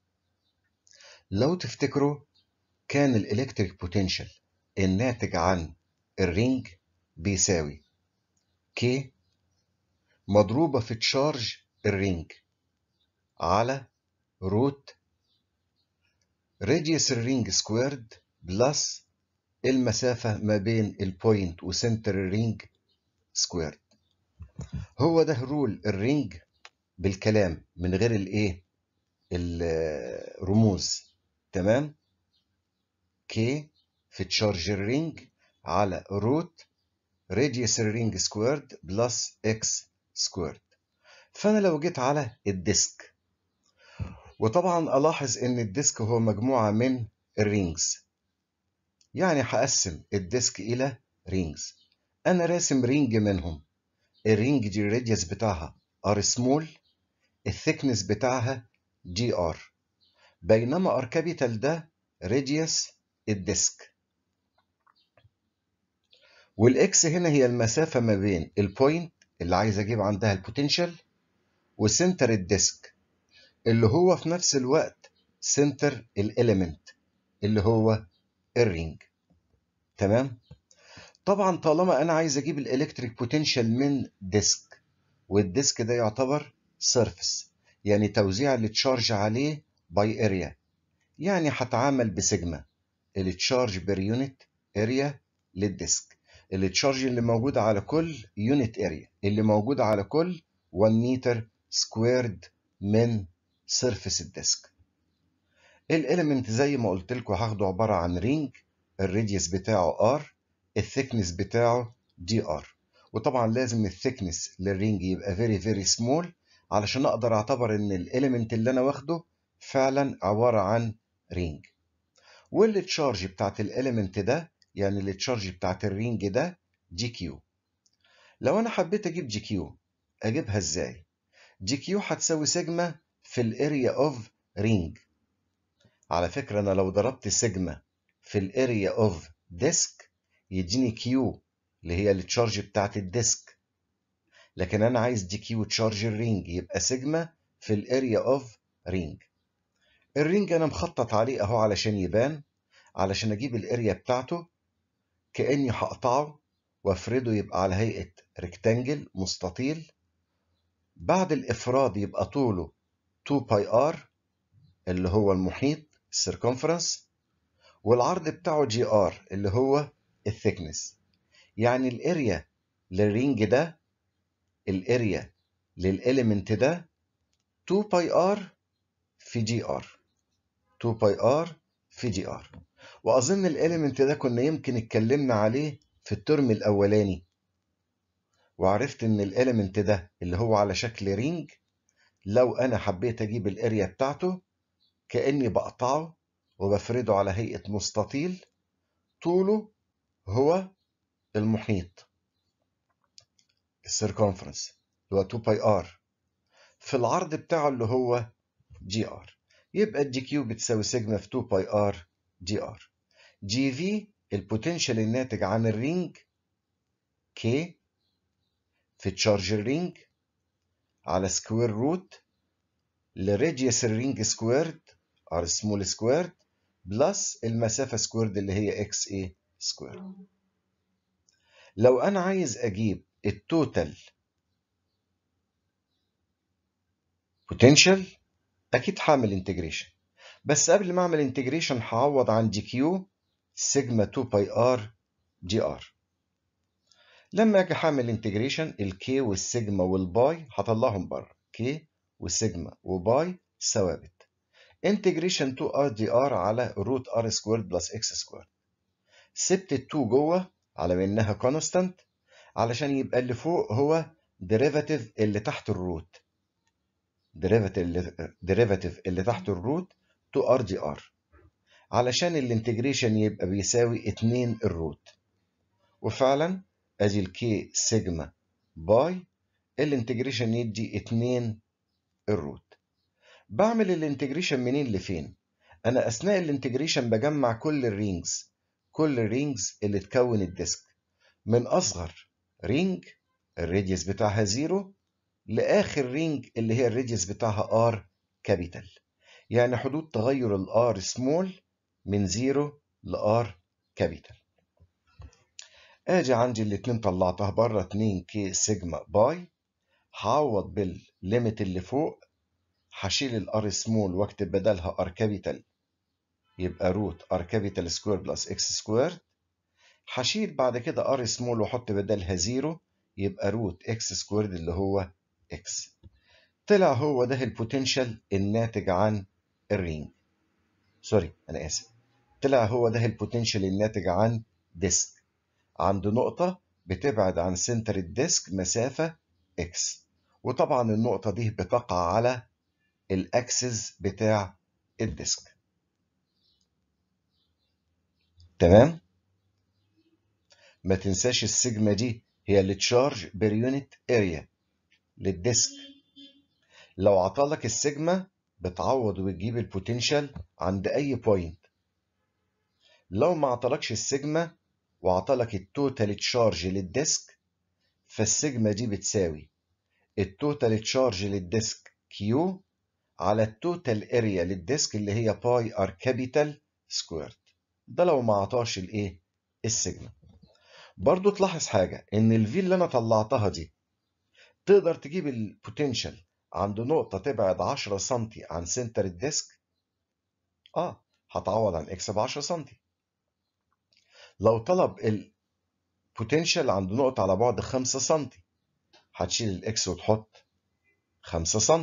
لو تفتكروا كان الالكتريك بوتنشال الناتج عن الرينج بيساوي كي مضروبة في تشارج الرينج على روت راديوس الرينج سكويرد بلس المسافة ما بين البوينت وسنتر الرينج سكويرد هو ده رول الرينج بالكلام من غير الايه الرموز تمام كي في تشارج الرينج على روت راديوس الرينج سكويرد بلس اكس سكويرد فانا لو جيت على الديسك وطبعا الاحظ ان الديسك هو مجموعة من الرينجز يعني هقسم الديسك الى رينجز انا راسم رينج منهم الرينج دي الراديوس بتاعها ار سمول الثيكنس بتاعها جي ار بينما ار كابيتال ده راديوس الديسك والاكس هنا هي المسافة ما بين البوينت اللي عايز اجيب عندها البوتنشال وسنتر الديسك اللي هو في نفس الوقت سنتر الاليمنت اللي هو الرينج تمام طبعا طالما انا عايز اجيب الالكتريك بوتنشال من ديسك والديسك ده يعتبر سيرفيس يعني توزيع التشارج عليه باي اريا يعني هتعامل بسيجما التشارج بير يونت اريا للديسك التشارج اللي موجودة على كل يونت اريا اللي موجودة على كل 1 متر سكويرد من سيرفيس الديسك الاليمنت زي ما قلت لكم هاخده عبارة عن رينج الراديوس بتاعه ار الثيكنس بتاعه دي ار وطبعا لازم الثيكنس للرينج يبقى فيري فيري سمول علشان اقدر اعتبر ان الاليمنت اللي انا واخده فعلا عبارة عن رينج والتشارج بتاعت الاليمنت ده يعني التشارج بتاعت الرينج ده جي كيو لو انا حبيت اجيب جي كيو اجيبها ازاي جي كيو هتساوي سيجما في الاريا اوف رينج على فكرة انا لو ضربت سيجما في الاريا اوف ديسك يديني كيو اللي هي التشارج بتاعت الديسك لكن انا عايز دي كيو تشارج الرينج يبقى سيجما في الاريا اوف رينج الرينج انا مخطط عليه اهو علشان يبان علشان اجيب الاريا بتاعته كاني هقطعه وافرده يبقى على هيئه ريكتانجل مستطيل بعد الافراد يبقى طوله 2 باي ار اللي هو المحيط السيركمفرنس والعرض بتاعه جي ار اللي هو الثيكنس يعني الاريا للرينج ده الاريا للاليمنت ده 2 باي ار في جي ار 2 باي ار في جي ار واظن الاليمنت ده كنا يمكن اتكلمنا عليه في الترم الاولاني وعرفت ان الاليمنت ده اللي هو على شكل رينج لو انا حبيت اجيب الاريا بتاعته كاني بقطعه وبفرده على هيئه مستطيل طوله هو المحيط السيركونفرنس اللي هو 2 باي ار في العرض بتاعه اللي هو جي ار يبقى الجي كيو بتساوي سيجما في 2 باي ار جي ار جي في البوتنشال الناتج عن الرينج كي في تشارج الرينج على سكوير روت لراديوس الرينج سكويرد ار سمول سكويرد بلس المسافة سكويرد اللي هي اكس ايه سكويرد لو انا عايز اجيب التوتال بوتنشال اكيد هعمل انتجريشن بس قبل ما اعمل انتجريشن هعوض عن دي كيو سيجما 2 باي ار دي ار لما اجي هعمل انتجريشن الكي والسيجما والباي هطلعهم بره كي وسيجما وباي ثوابت انتجريشن 2 ار دي ار على روت ار سكويرد بلس اكس سكويرد سبت ال 2 جوه على انها كونستانت علشان يبقى اللي فوق هو ديريفاتيف اللي تحت الروت ديريفاتيف اللي ديريفاتيف اللي تحت الروت 2 ار دي ار علشان الانتجريشن يبقى بيساوي 2 الروت وفعلا ادي الكي سيجما باي الانتجريشن يدي 2 الروت بعمل الانتجريشن منين لفين انا اثناء الانتجريشن بجمع كل الرينجز كل الرينجز اللي تكون الديسك من اصغر رينج الراديوس بتاعها زيرو لاخر رينج اللي هي الراديوس بتاعها ار كابيتال يعني حدود تغير الار سمول من زيرو لار كابيتال اجي عندي الاتنين طلعتها بره 2 كي سيجما باي هعوض بالليميت اللي فوق هشيل الار سمول واكتب بدلها ار كابيتال يبقى روت ار كابيتال سكوير بلس اكس سكوير هشيل بعد كده ار سمول واحط بدلها زيرو يبقى روت اكس سكوير اللي هو اكس طلع هو ده البوتنشال الناتج عن الرينج سوري انا اسف طلع هو ده البوتنشال الناتج عن ديسك عند نقطة بتبعد عن سنتر الديسك مسافة اكس وطبعا النقطة دي بتقع على الاكسس بتاع الديسك تمام ما تنساش السيجما دي هي التشارج بير يونت اريا للديسك لو عطالك السيجما بتعوض وتجيب البوتنشال عند اي بوينت لو ما عطالكش السيجما وعطالك التوتال تشارج للديسك فالسيجما دي بتساوي التوتال تشارج للديسك كيو على التوتال اريا للديسك اللي هي باي ار كابيتال سكويرد ده لو ما عطاش الايه السيجما برضو تلاحظ حاجة ان الفي اللي انا طلعتها دي تقدر تجيب البوتنشال عند نقطة تبعد 10 سم عن سنتر الديسك اه هتعوض عن اكس ب 10 سم لو طلب البوتنشال عند نقطة على بعد 5 سم هتشيل الاكس وتحط 5 سم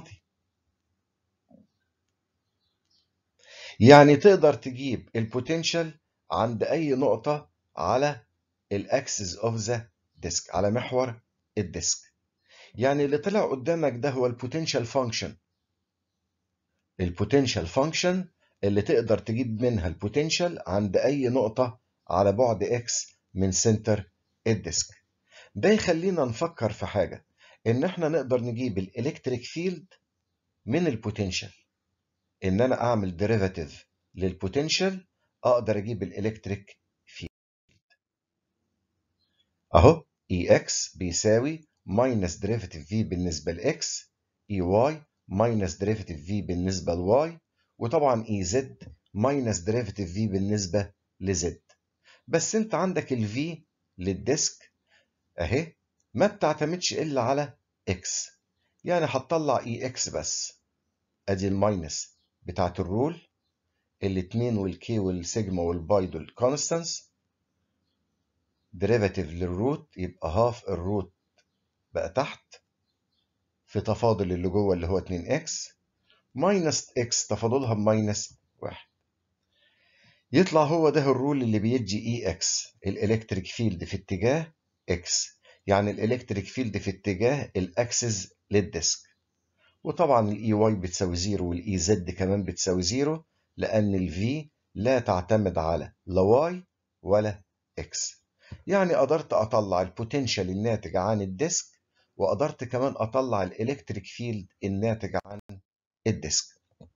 يعني تقدر تجيب البوتنشال عند اي نقطة على الاكسس اوف ذا ديسك على محور الديسك يعني اللي طلع قدامك ده هو البوتنشال فانكشن البوتنشال فانكشن اللي تقدر تجيب منها البوتنشال عند اي نقطة على بعد اكس من سنتر الديسك ده يخلينا نفكر في حاجة ان احنا نقدر نجيب الالكتريك فيلد من البوتنشال ان انا اعمل ديريفاتيف للبوتنشال اقدر اجيب الالكتريك فيلد اهو اي اكس بيساوي ماينس ديريفاتيف في بالنسبه لاكس اي واي ماينس ديريفاتيف في بالنسبه لواي وطبعا اي زد ماينس ديريفاتيف في بالنسبه لزد بس انت عندك الفي للديسك اهي ما بتعتمدش الا على اكس يعني هتطلع اي اكس بس ادي الماينس بتاعت الرول الاتنين والكي والسيجما والباي دول كونستانس ديريفاتيف للروت يبقى هاف الروت بقى تحت في تفاضل اللي جوه اللي هو 2 اكس ماينس اكس تفاضلها بماينس واحد يطلع هو ده الرول اللي بيدي اي اكس الالكتريك فيلد في اتجاه اكس يعني الالكتريك فيلد في اتجاه الاكسس للديسك وطبعا الاي واي بتساوي زيرو والاي زد كمان بتساوي زيرو لان الفي لا تعتمد على لا واي ولا اكس يعني قدرت اطلع البوتنشال الناتج عن الديسك وقدرت كمان اطلع الالكتريك فيلد الناتج عن الديسك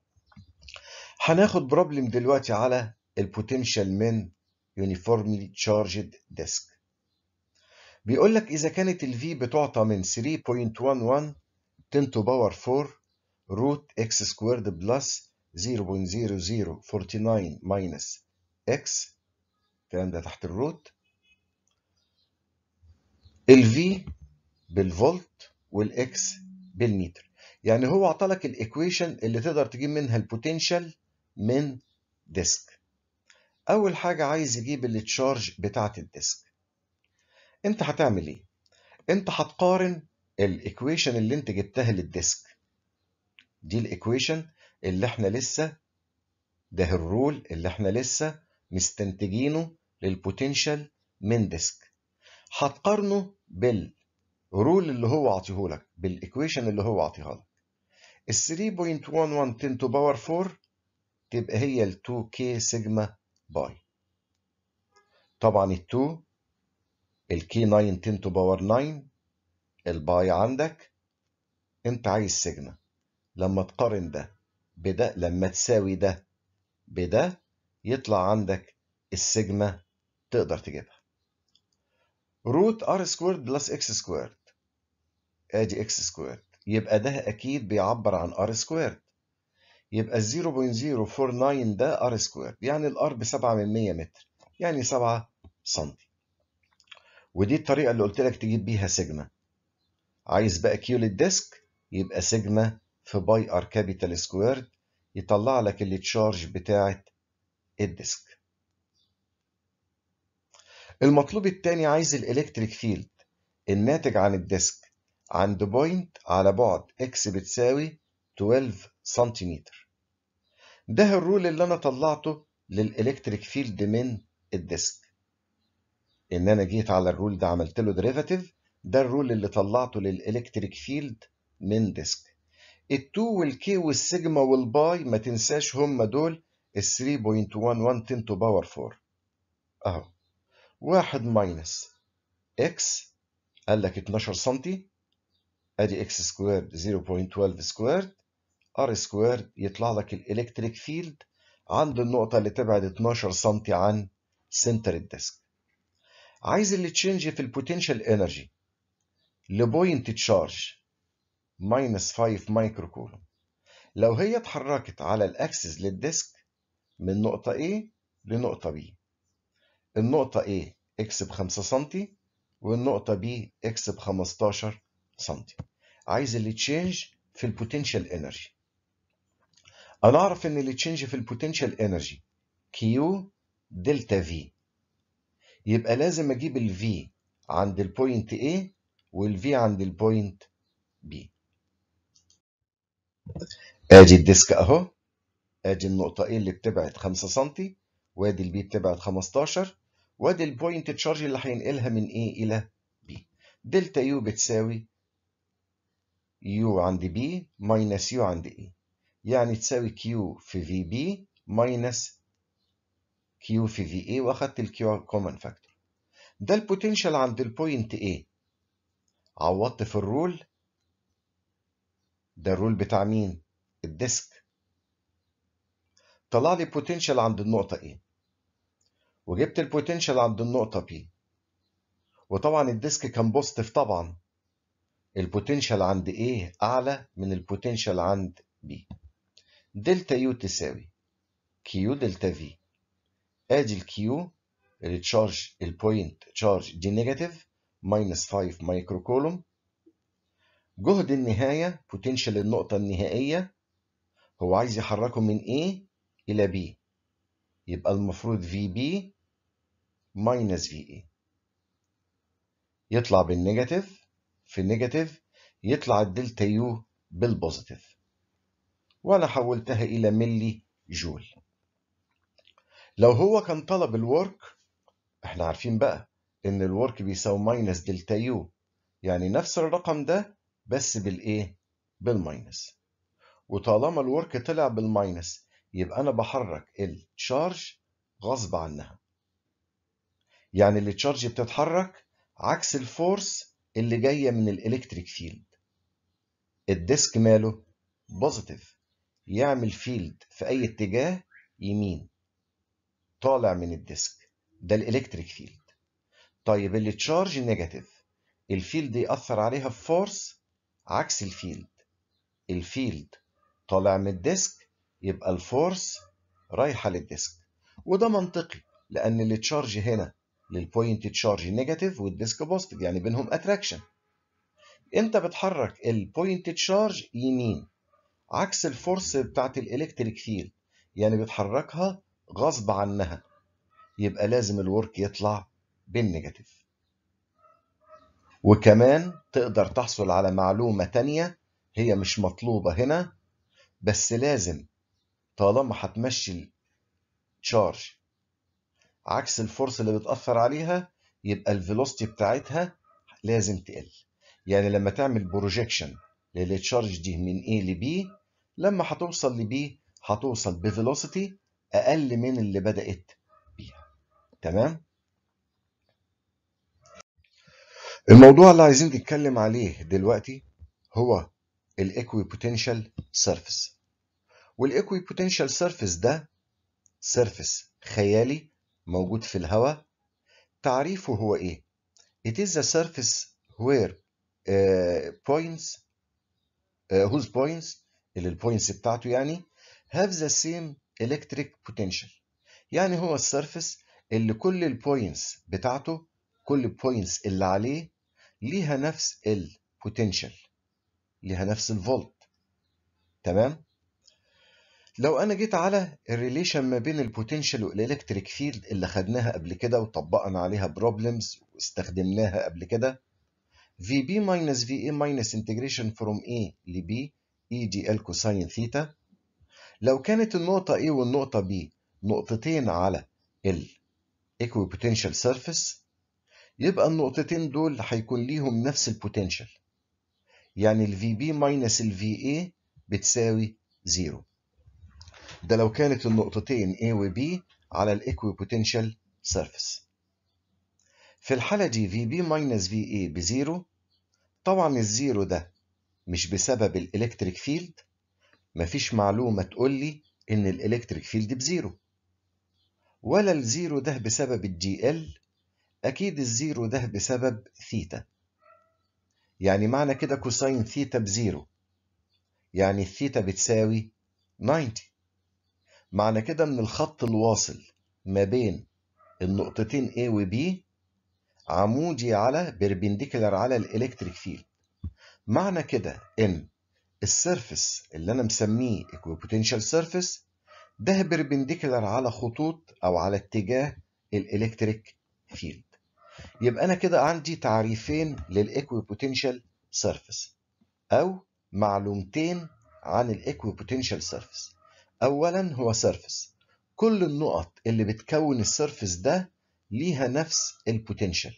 هناخد بروبلم دلوقتي على البوتنشال من uniformly charged disk بيقول لك إذا كانت ال V بتعطى من 3.11 10 to power 4 root x squared plus 0.0049 minus x الكلام ده تحت الروت ال V بالفولت والاكس بالمتر يعني هو عطلك الايكويشن اللي تقدر تجيب منها البوتنشال من ديسك اول حاجه عايز يجيب التشارج بتاعه الديسك انت هتعمل ايه انت هتقارن الايكويشن اللي انت جبتها للديسك دي الايكويشن اللي احنا لسه ده الرول اللي احنا لسه مستنتجينه للبوتنشال من ديسك هتقارنه بالرول اللي هو عطيهولك بالايكويشن اللي هو عطيها لك ال 3.11 10 to power 4 تبقى هي ال 2k سيجما باي طبعا ال 2 ال k 9 10 to power 9 الباي عندك انت عايز سيجما لما تقارن ده بده لما تساوي ده بده يطلع عندك السيجما تقدر تجيبها روت ار سكويرد بلس اكس سكويرد ادي اكس سكويرد يبقى ده اكيد بيعبر عن ار سكويرد يبقى 0.049 ده ار سكويرد يعني الار ب 7 من 100 متر يعني 7 سم ودي الطريقه اللي قلت لك تجيب بيها سيجما عايز بقى كيو للديسك يبقى سيجما في باي ار كابيتال سكويرد يطلع لك التشارج بتاعه الديسك المطلوب الثاني عايز الالكتريك فيلد الناتج عن الديسك عند بوينت على بعد اكس بتساوي 12 سنتيمتر ده الرول اللي انا طلعته للالكتريك فيلد من الديسك ان انا جيت على الرول ده عملت له ديريفاتيف ده الرول اللي طلعته للالكتريك فيلد من ديسك ال2 والكي والسيجما والباي ما تنساش هم دول ال 3.11 10 to power 4 اهو واحد ماينس اكس قال لك 12 سنتي ادي اكس سكويرد 0.12 سكويرد ار سكويرد يطلع لك الالكتريك فيلد عند النقطة اللي تبعد 12 سنتي عن سنتر الديسك عايز اللي تشينج في البوتنشال انرجي لبوينت تشارج ماينس 5 مايكرو كولوم لو هي اتحركت على الاكسس للديسك من نقطة A لنقطة B النقطة A x ب 5 سم والنقطة B x ب 15 سم عايز اللي تشينج في البوتنشال انرجي انا اعرف ان اللي تشينج في البوتنشال انرجي Q دلتا V يبقى لازم اجيب ال V عند البوينت A وال V عند البوينت B ادي الديسك اهو ادي النقطة A اللي بتبعد 5 سم وادي البي بتبعد 15 وادي البوينت تشارج اللي هينقلها من A إلى B دلتا يو بتساوي يو عند B ماينس يو عند A يعني تساوي كيو في في بي ماينس كيو في في A واخدت الكيو كومن فاكتور ده البوتنشال عند البوينت A عوضت في الرول ده الرول بتاع مين؟ الديسك طلع لي بوتنشال عند النقطة A وجبت البوتنشال عند النقطة B وطبعا الديسك كان بوزيتيف طبعا البوتنشال عند A أعلى من البوتنشال عند B دلتا يو تساوي كيو دلتا في ادي الكيو التشارج البوينت تشارج دي نيجاتيف ماينس 5 مايكرو كولوم جهد النهاية بوتنشال النقطة النهائية هو عايز يحركه من A إلى B يبقى المفروض VB ماينس VA يطلع بالنيجاتيف في النيجاتيف يطلع الدلتا يو بالبوزيتيف وأنا حولتها إلى ملي جول لو هو كان طلب الورك احنا عارفين بقى ان الورك بيساوي ماينس دلتا يو يعني نفس الرقم ده بس بالايه بالماينس وطالما الورك طلع بالماينس يبقى انا بحرك التشارج غصب عنها يعني التشارج بتتحرك عكس الفورس اللي جايه من الالكتريك فيلد الديسك ماله بوزيتيف يعمل فيلد في اي اتجاه يمين طالع من الديسك ده الالكتريك فيلد طيب التشارج نيجاتيف الفيلد يأثر عليها بفورس عكس الفيلد الفيلد طالع من الديسك يبقى الفورس رايحة للديسك وده منطقي لأن التشارج هنا للبوينت تشارج نيجاتيف والديسك بوزيتيف يعني بينهم اتراكشن انت بتحرك البوينت تشارج يمين عكس الفورس بتاعت الالكتريك فيلد يعني بتحركها غصب عنها يبقى لازم الورك يطلع بالنيجاتيف وكمان تقدر تحصل على معلومة تانية هي مش مطلوبة هنا بس لازم طالما هتمشي التشارج عكس الفورس اللي بتأثر عليها يبقى الفيلوسيتي بتاعتها لازم تقل يعني لما تعمل بروجيكشن للتشارج دي من A ل B لما هتوصل ل B هتوصل بفيلوسيتي أقل من اللي بدأت بيها تمام؟ الموضوع اللي عايزين نتكلم عليه دلوقتي هو الايكوي بوتنشال سيرفيس والايكوي بوتنشال سيرفيس ده سيرفيس خيالي موجود في الهواء تعريفه هو ايه it is a surface where uh, points uh, whose points اللي البوينتس بتاعته يعني have the same electric potential يعني هو السيرفيس اللي كل البوينتس بتاعته كل البوينتس اللي عليه ليها نفس البوتنشال ليها نفس الفولت تمام لو انا جيت على الريليشن ما بين البوتنشال والالكتريك فيلد اللي خدناها قبل كده وطبقنا عليها بروبلمز واستخدمناها قبل كده VB minus VA minus integration from A ل B E دي L كوساين ثيتا لو كانت النقطة A والنقطة B نقطتين على ال equipotential surface يبقى النقطتين دول هيكون ليهم نفس البوتنشال يعني ال VB minus ال VA بتساوي زيرو ده لو كانت النقطتين A و B على الايكويبوتنشال سيرفيس في الحالة دي VB minus VA بزيرو طبعا الزيرو ده مش بسبب الالكتريك فيلد مفيش معلومة تقول لي إن الالكتريك فيلد بزيرو ولا الزيرو ده بسبب الدي ال أكيد الزيرو ده بسبب ثيتا يعني معنى كده كوساين ثيتا بزيرو يعني الثيتا بتساوي 90 معنى كده ان الخط الواصل ما بين النقطتين A و B عمودي على بيربنديكولار على الالكتريك فيلد معنى كده ان السيرفس اللي انا مسميه equipotential surface ده بيربنديكولار على خطوط او على اتجاه الالكتريك فيلد يبقى انا كده عندي تعريفين للايكويبوتنشال سيرفيس او معلومتين عن الايكويبوتنشال سيرفيس اولا هو سيرفيس كل النقط اللي بتكون السيرفيس ده ليها نفس البوتنشال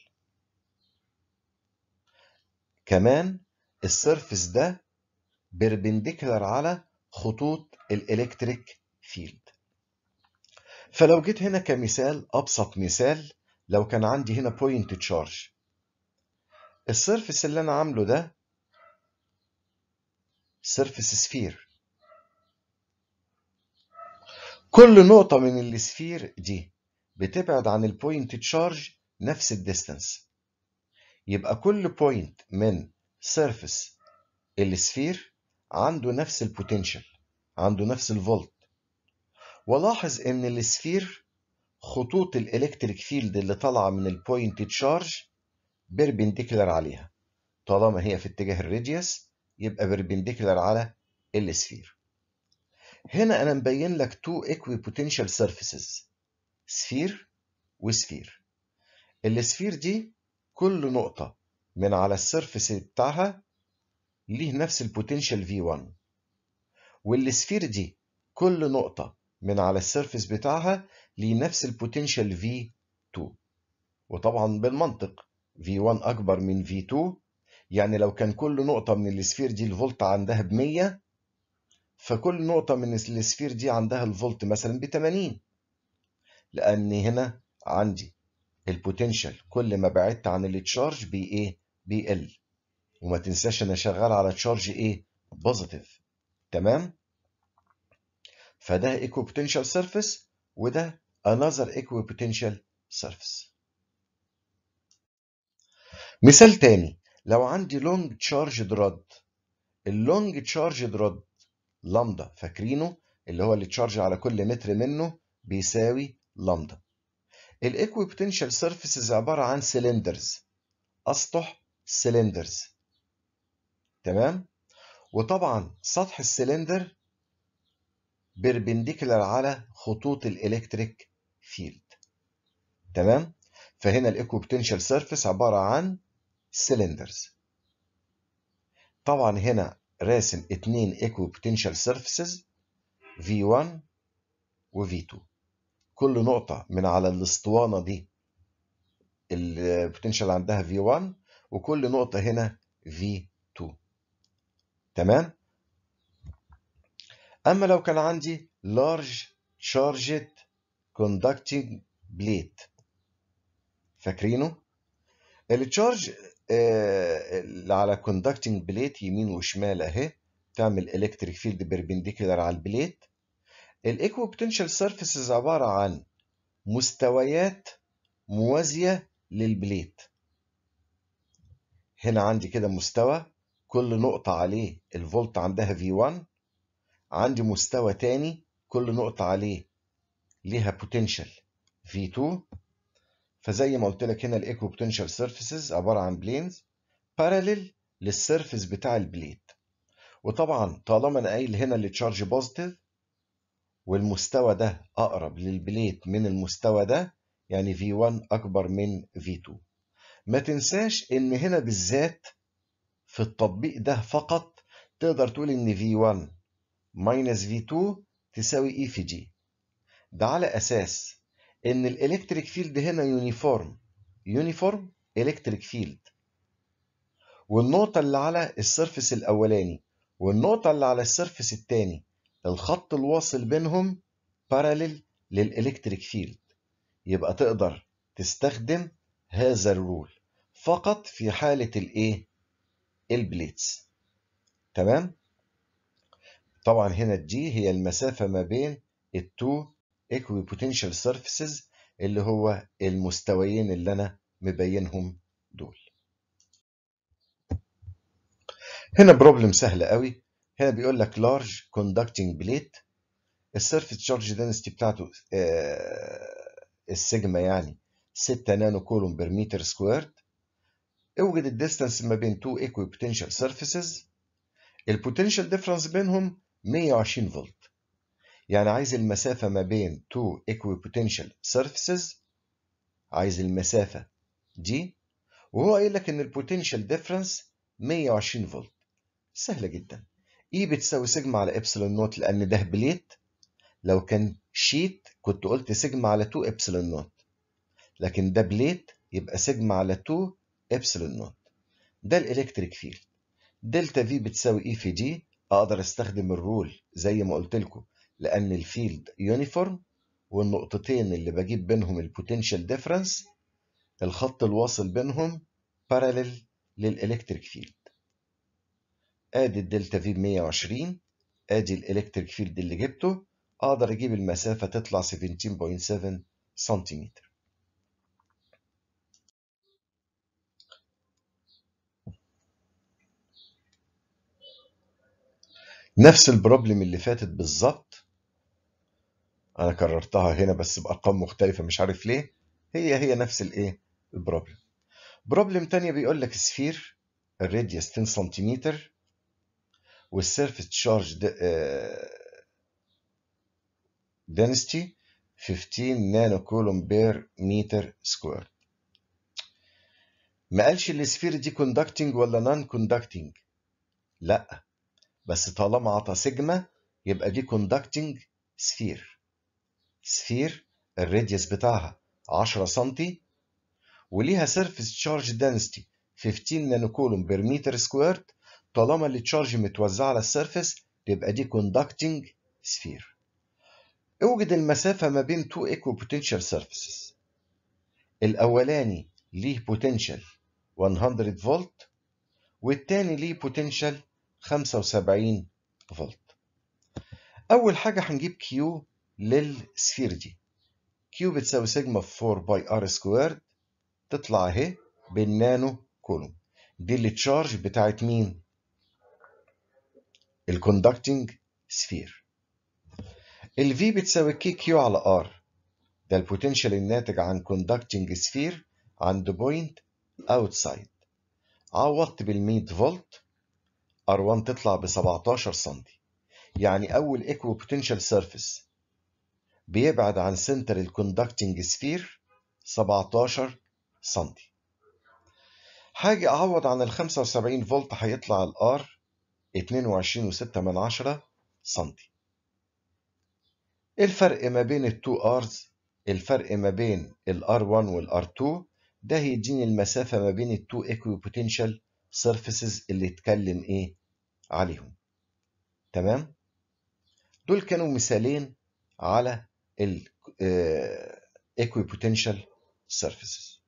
كمان السيرفيس ده بيربنديكولار على خطوط الالكتريك فيلد فلو جيت هنا كمثال ابسط مثال لو كان عندي هنا بوينت تشارج السيرفيس اللي انا عامله ده سيرفيس سفير كل نقطة من السفير دي بتبعد عن البوينت تشارج نفس الديستانس يبقى كل بوينت من سيرفيس السفير عنده نفس البوتنشال عنده نفس الفولت ولاحظ ان السفير خطوط الالكتريك فيلد اللي طالعه من البوينت تشارج بيربنديكولار عليها طالما هي في اتجاه الراديوس يبقى بيربنديكولار على السفير هنا انا مبين لك تو equipotential surfaces سفير وسفير السفير دي كل نقطة من على السيرفيس بتاعها ليه نفس البوتنشال V1 والسفير دي كل نقطة من على السيرفيس بتاعها ليه نفس البوتنشال V2 وطبعا بالمنطق V1 أكبر من V2 يعني لو كان كل نقطة من السفير دي الفولت عندها ب 100 فكل نقطة من السفير دي عندها الفولت مثلا ب 80 لأن هنا عندي البوتنشال كل ما بعدت عن التشارج بي ايه بيقل وما تنساش انا شغال على تشارج ايه بوزيتيف تمام فده ايكو بوتنشال سيرفيس وده another equipotential surface مثال تاني لو عندي لونج تشارجد رود اللونج تشارجد رود لامدا فاكرينه اللي هو اللي تشارج على كل متر منه بيساوي لامدا الايكوي بوتنشال سيرفيسز عباره عن سلندرز اسطح سلندرز تمام وطبعا سطح السلندر بيربنديكولار على خطوط الالكتريك فيلد تمام فهنا الايكو بوتنشال سيرفيس عباره عن سلندرز طبعا هنا راسم اتنين ايكو بوتنشال سيرفيسز V1 و V2 كل نقطة من على الاسطوانة دي البوتنشال عندها V1 وكل نقطة هنا V2 تمام أما لو كان عندي large charged conducting plate فاكرينه التشارج اللي على conducting plate يمين وشمال اهي تعمل electric field perpendicular على البليت الايكو بوتنشال سيرفيسز عبارة عن مستويات موازية للبليت هنا عندي كده مستوى كل نقطة عليه الفولت عندها V1 عندي مستوى تاني كل نقطة عليه ليها بوتنشال V2 فزي ما قلت لك هنا الايكو بوتنشال سيرفيسز عبارة عن بلينز باراليل للسيرفيس بتاع البليت وطبعا طالما انا قايل هنا اللي تشارج بوزيتيف والمستوى ده اقرب للبليت من المستوى ده يعني V1 اكبر من V2 ما تنساش ان هنا بالذات في التطبيق ده فقط تقدر تقول ان V1 minus V2 تساوي E في G ده على اساس ان الالكتريك فيلد هنا يونيفورم يونيفورم الكتريك فيلد والنقطة اللي على السيرفس الأولاني والنقطة اللي على السيرفس التاني الخط الواصل بينهم باراليل للإلكتريك فيلد يبقى تقدر تستخدم هذا الرول فقط في حالة الإيه؟ البليتس تمام؟ طبعا هنا الدي هي المسافة ما بين التو equal potential surfaces اللي هو المستويين اللي أنا مبينهم دول هنا بروبلم سهل قوي هنا بيقول لك large conducting plate السيرفيس تشارج density بتاعته آه السيجما يعني 6 نانو كولوم بير متر سكويرد اوجد الديستانس ما بين تو equal potential surfaces البوتنشال ديفرنس بينهم 120 فولت يعني عايز المسافة ما بين two equipotential surfaces عايز المسافة دي وهو قايل لك ان البوتنشال ديفرنس 120 فولت سهلة جدا E بتساوي سيجما على ابسلون نوت لان ده بليت لو كان شيت كنت قلت سيجما على 2 ابسلون نوت لكن ده بليت يبقى سيجما على 2 ابسلون نوت ده الالكتريك فيلد دلتا في بتساوي اي في دي اقدر استخدم الرول زي ما قلت لكم لان الفيلد يونيفورم والنقطتين اللي بجيب بينهم البوتنشال ديفرنس الخط الواصل بينهم باراليل للالكتريك فيلد ادي الدلتا في ب 120 ادي الالكتريك فيلد اللي جبته اقدر اجيب المسافه تطلع 17.7 سنتيمتر نفس البروبلم اللي فاتت بالظبط انا كررتها هنا بس بارقام مختلفه مش عارف ليه هي هي نفس الايه البروبلم بروبلم تانية بيقول لك سفير الراديوس 10 سنتيمتر والسيرفيس تشارج density 15 نانو كولوم بير متر سكوير ما قالش السفير دي كوندكتنج ولا نون كوندكتنج لا بس طالما عطى سيجما يبقى دي كوندكتنج سفير سفير الراديوس بتاعها 10 سم وليها سيرفيس تشارج دنسيتي 15 نانو كولوم بير متر سكوير طالما التشارج متوزعه على السيرفيس تبقى دي كوندكتنج سفير اوجد المسافة ما بين تو ايكو بوتنشال سيرفيسز الأولاني ليه بوتنشال 100 فولت والتاني ليه بوتنشال 75 فولت أول حاجة هنجيب كيو للسفير دي كيو بتساوي سيجما في 4 باي ار سكويرد تطلع اهي بالنانو كولوم دي التشارج بتاعت مين الكوندكتنج سفير ال V بتساوي كي كيو على R ده البوتنشال الناتج عن كوندكتنج سفير عند بوينت اوتسايد عوضت بال 100 فولت R1 تطلع ب 17 سم يعني أول ايكو بوتنشال سيرفيس بيبعد عن سنتر الكوندكتنج سفير 17 سم هاجي أعوض عن ال 75 فولت هيطلع الار 22.6 من عشرة سم الفرق ما بين التو ارز الفرق ما بين الار 1 والار 2 ده هيديني المسافة ما بين التو ايكوي بوتنشال سيرفيسز اللي اتكلم ايه عليهم تمام دول كانوا مثالين على ال ايكوي بوتنشال سيرفيسز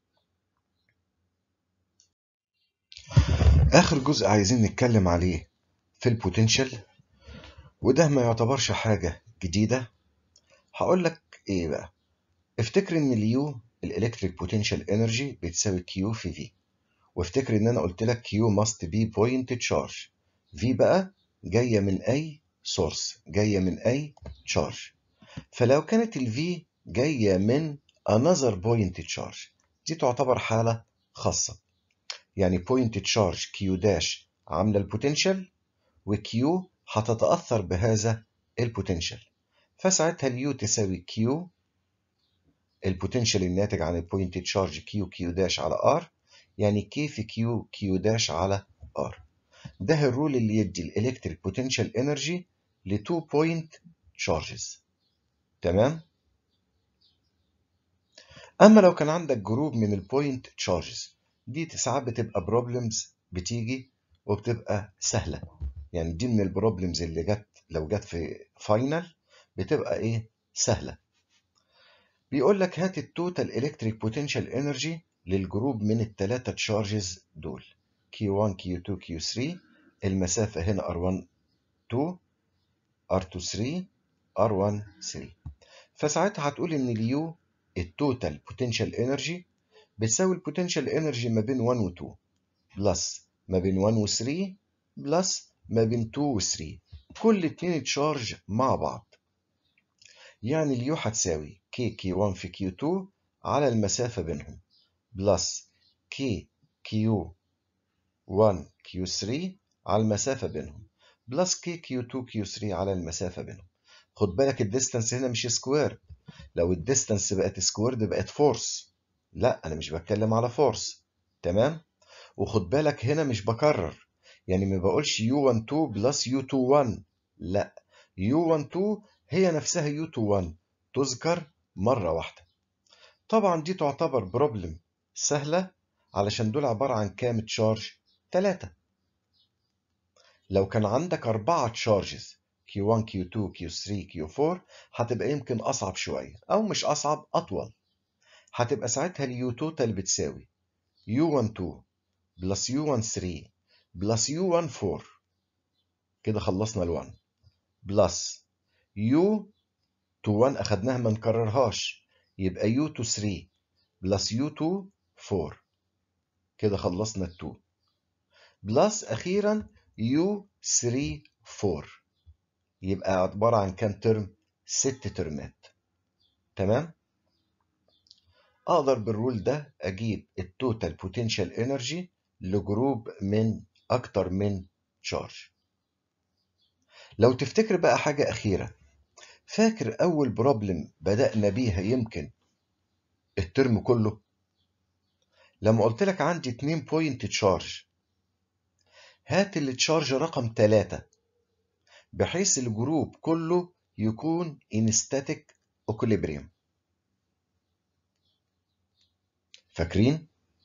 اخر جزء عايزين نتكلم عليه في البوتنشال وده ما يعتبرش حاجة جديدة هقول لك ايه بقى افتكر ان اليو الالكتريك بوتنشال انرجي بتساوي كيو في في وافتكر ان انا قلت لك كيو ماست بي بوينت تشارج في بقى جايه من اي سورس جايه من اي تشارج فلو كانت الفي جايه من another point charge دي تعتبر حاله خاصه يعني بوينت تشارج كيو داش عامله البوتنشال وكيو هتتاثر بهذا البوتنشال فساعتها اليو تساوي كيو البوتنشال الناتج عن البوينت تشارج كيو كيو داش على ار يعني كي في كيو كيو داش على ار ده الرول اللي يدي الالكتريك بوتنشال انرجي ل 2 بوينت تشارجز تمام اما لو كان عندك جروب من البوينت تشارجز دي ساعات بتبقى بروبلمز بتيجي وبتبقى سهله يعني دي من البروبلمز اللي جت لو جت في فاينل بتبقى ايه سهله بيقول لك هات التوتال الكتريك بوتنشال انرجي للجروب من الثلاثه تشارجز دول Q1 Q2 Q3 المسافه هنا R1 2 R2 3 R1 3 فساعتها هتقول ان اليو التوتال بوتنشال انرجي بتساوي البوتنشال انرجي ما بين 1 و 2 بلس ما بين 1 و 3 بلس ما بين 2 و 3 كل اتنين تشارج مع بعض يعني اليو هتساوي كي كي 1 في كيو 2 على المسافة بينهم بلس كي كيو 1 كيو 3 على المسافة بينهم بلس كي كيو 2 كيو 3 على المسافة بينهم خد بالك الديستانس هنا مش سكوير لو الديستانس بقت سكويرد بقت فورس لا انا مش بتكلم على فورس تمام وخد بالك هنا مش بكرر يعني ما بقولش U12 بلس U21 لا U12 هي نفسها U21 تذكر مرة واحدة طبعا دي تعتبر بروبلم سهلة علشان دول عبارة عن كام تشارج؟ تلاتة لو كان عندك أربعة تشارجز Q1 Q2 Q3 Q4 هتبقى يمكن أصعب شوية أو مش أصعب أطول هتبقى ساعتها اليو توتال بتساوي U12 بلس U13 بلس U14 كده خلصنا ال1 بلس U21 أخدناها ما نكررهاش يبقى U23 بلس U24 كده خلصنا ال2 بلس أخيرا U34 يبقى عبارة عن كام ترم؟ ست ترمات تمام؟ أقدر بالرول ده أجيب التوتال بوتنشال انرجي لجروب من أكتر من تشارج لو تفتكر بقى حاجة أخيرة فاكر أول بروبلم بدأنا بيها يمكن الترم كله لما قلت لك عندي 2 بوينت تشارج هات التشارج رقم 3 بحيث الجروب كله يكون in static equilibrium فاكرين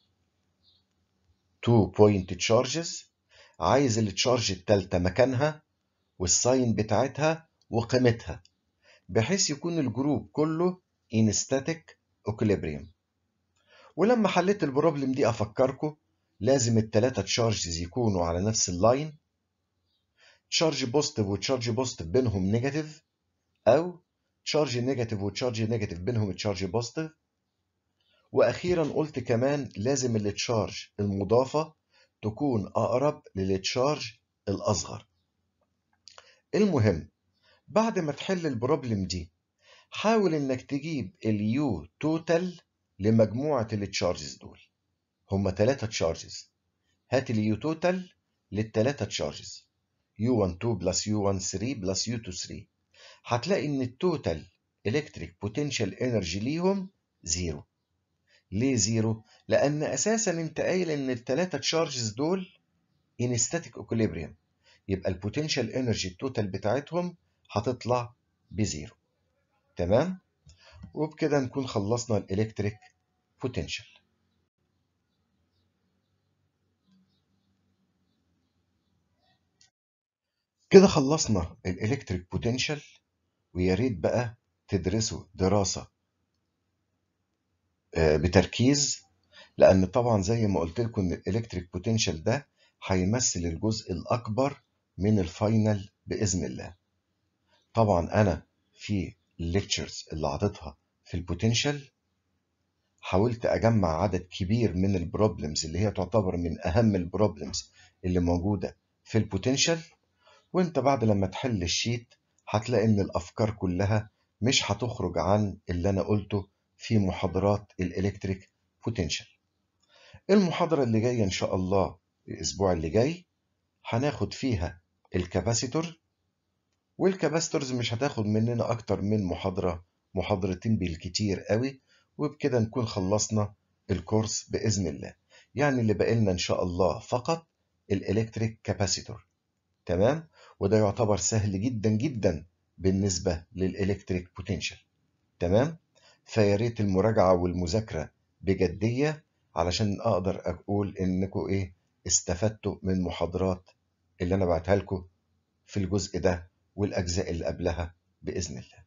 2 بوينت تشارجز عايز التشارج التالتة مكانها والساين بتاعتها وقيمتها بحيث يكون الجروب كله in static equilibrium ولما حليت البروبلم دي افكركم لازم التلاتة تشارجز يكونوا على نفس اللاين تشارج بوزيتيف وتشارج بوزيتيف بينهم نيجاتيف او تشارج نيجاتيف وتشارج نيجاتيف بينهم تشارج بوزيتيف واخيرا قلت كمان لازم التشارج المضافه تكون أقرب للتشارج الأصغر المهم بعد ما تحل البروبلم دي حاول انك تجيب اليو توتال لمجموعة التشارجز دول هما ثلاثة تشارجز هات اليو توتال للثلاثة تشارجز يو 1 2 بلس يو 1 3 بلس يو 2 3 هتلاقي ان التوتال الكتريك بوتنشال انرجي ليهم زيرو ليه زيرو؟ لأن أساسا أنت قايل إن الثلاثة تشارجز دول in static equilibrium يبقى البوتنشال انرجي التوتال بتاعتهم هتطلع بزيرو تمام؟ وبكده نكون خلصنا الالكتريك بوتنشال كده خلصنا الالكتريك بوتنشال ويا ريت بقى تدرسوا دراسة بتركيز لأن طبعا زي ما قلت لكم إن الالكتريك بوتنشال ده هيمثل الجزء الأكبر من الفاينل بإذن الله. طبعا أنا في الليكتشرز اللي عطيتها في البوتنشال حاولت أجمع عدد كبير من البروبلمز اللي هي تعتبر من أهم البروبلمز اللي موجودة في البوتنشال وانت بعد لما تحل الشيت هتلاقي ان الافكار كلها مش هتخرج عن اللي انا قلته في محاضرات الالكتريك بوتنشال المحاضرة اللي جاية ان شاء الله الاسبوع اللي جاي هناخد فيها الكاباسيتور والكاباسيتورز مش هتاخد مننا اكتر من محاضرة محاضرتين بالكتير قوي وبكده نكون خلصنا الكورس بإذن الله يعني اللي بقى لنا ان شاء الله فقط الالكتريك كاباسيتور تمام وده يعتبر سهل جدا جدا بالنسبة للإلكتريك بوتنشال تمام فيا ريت المراجعة والمذاكرة بجدية علشان أقدر أقول إنكم إيه استفدتوا من محاضرات اللي أنا بعتها لكم في الجزء ده والأجزاء اللي قبلها بإذن الله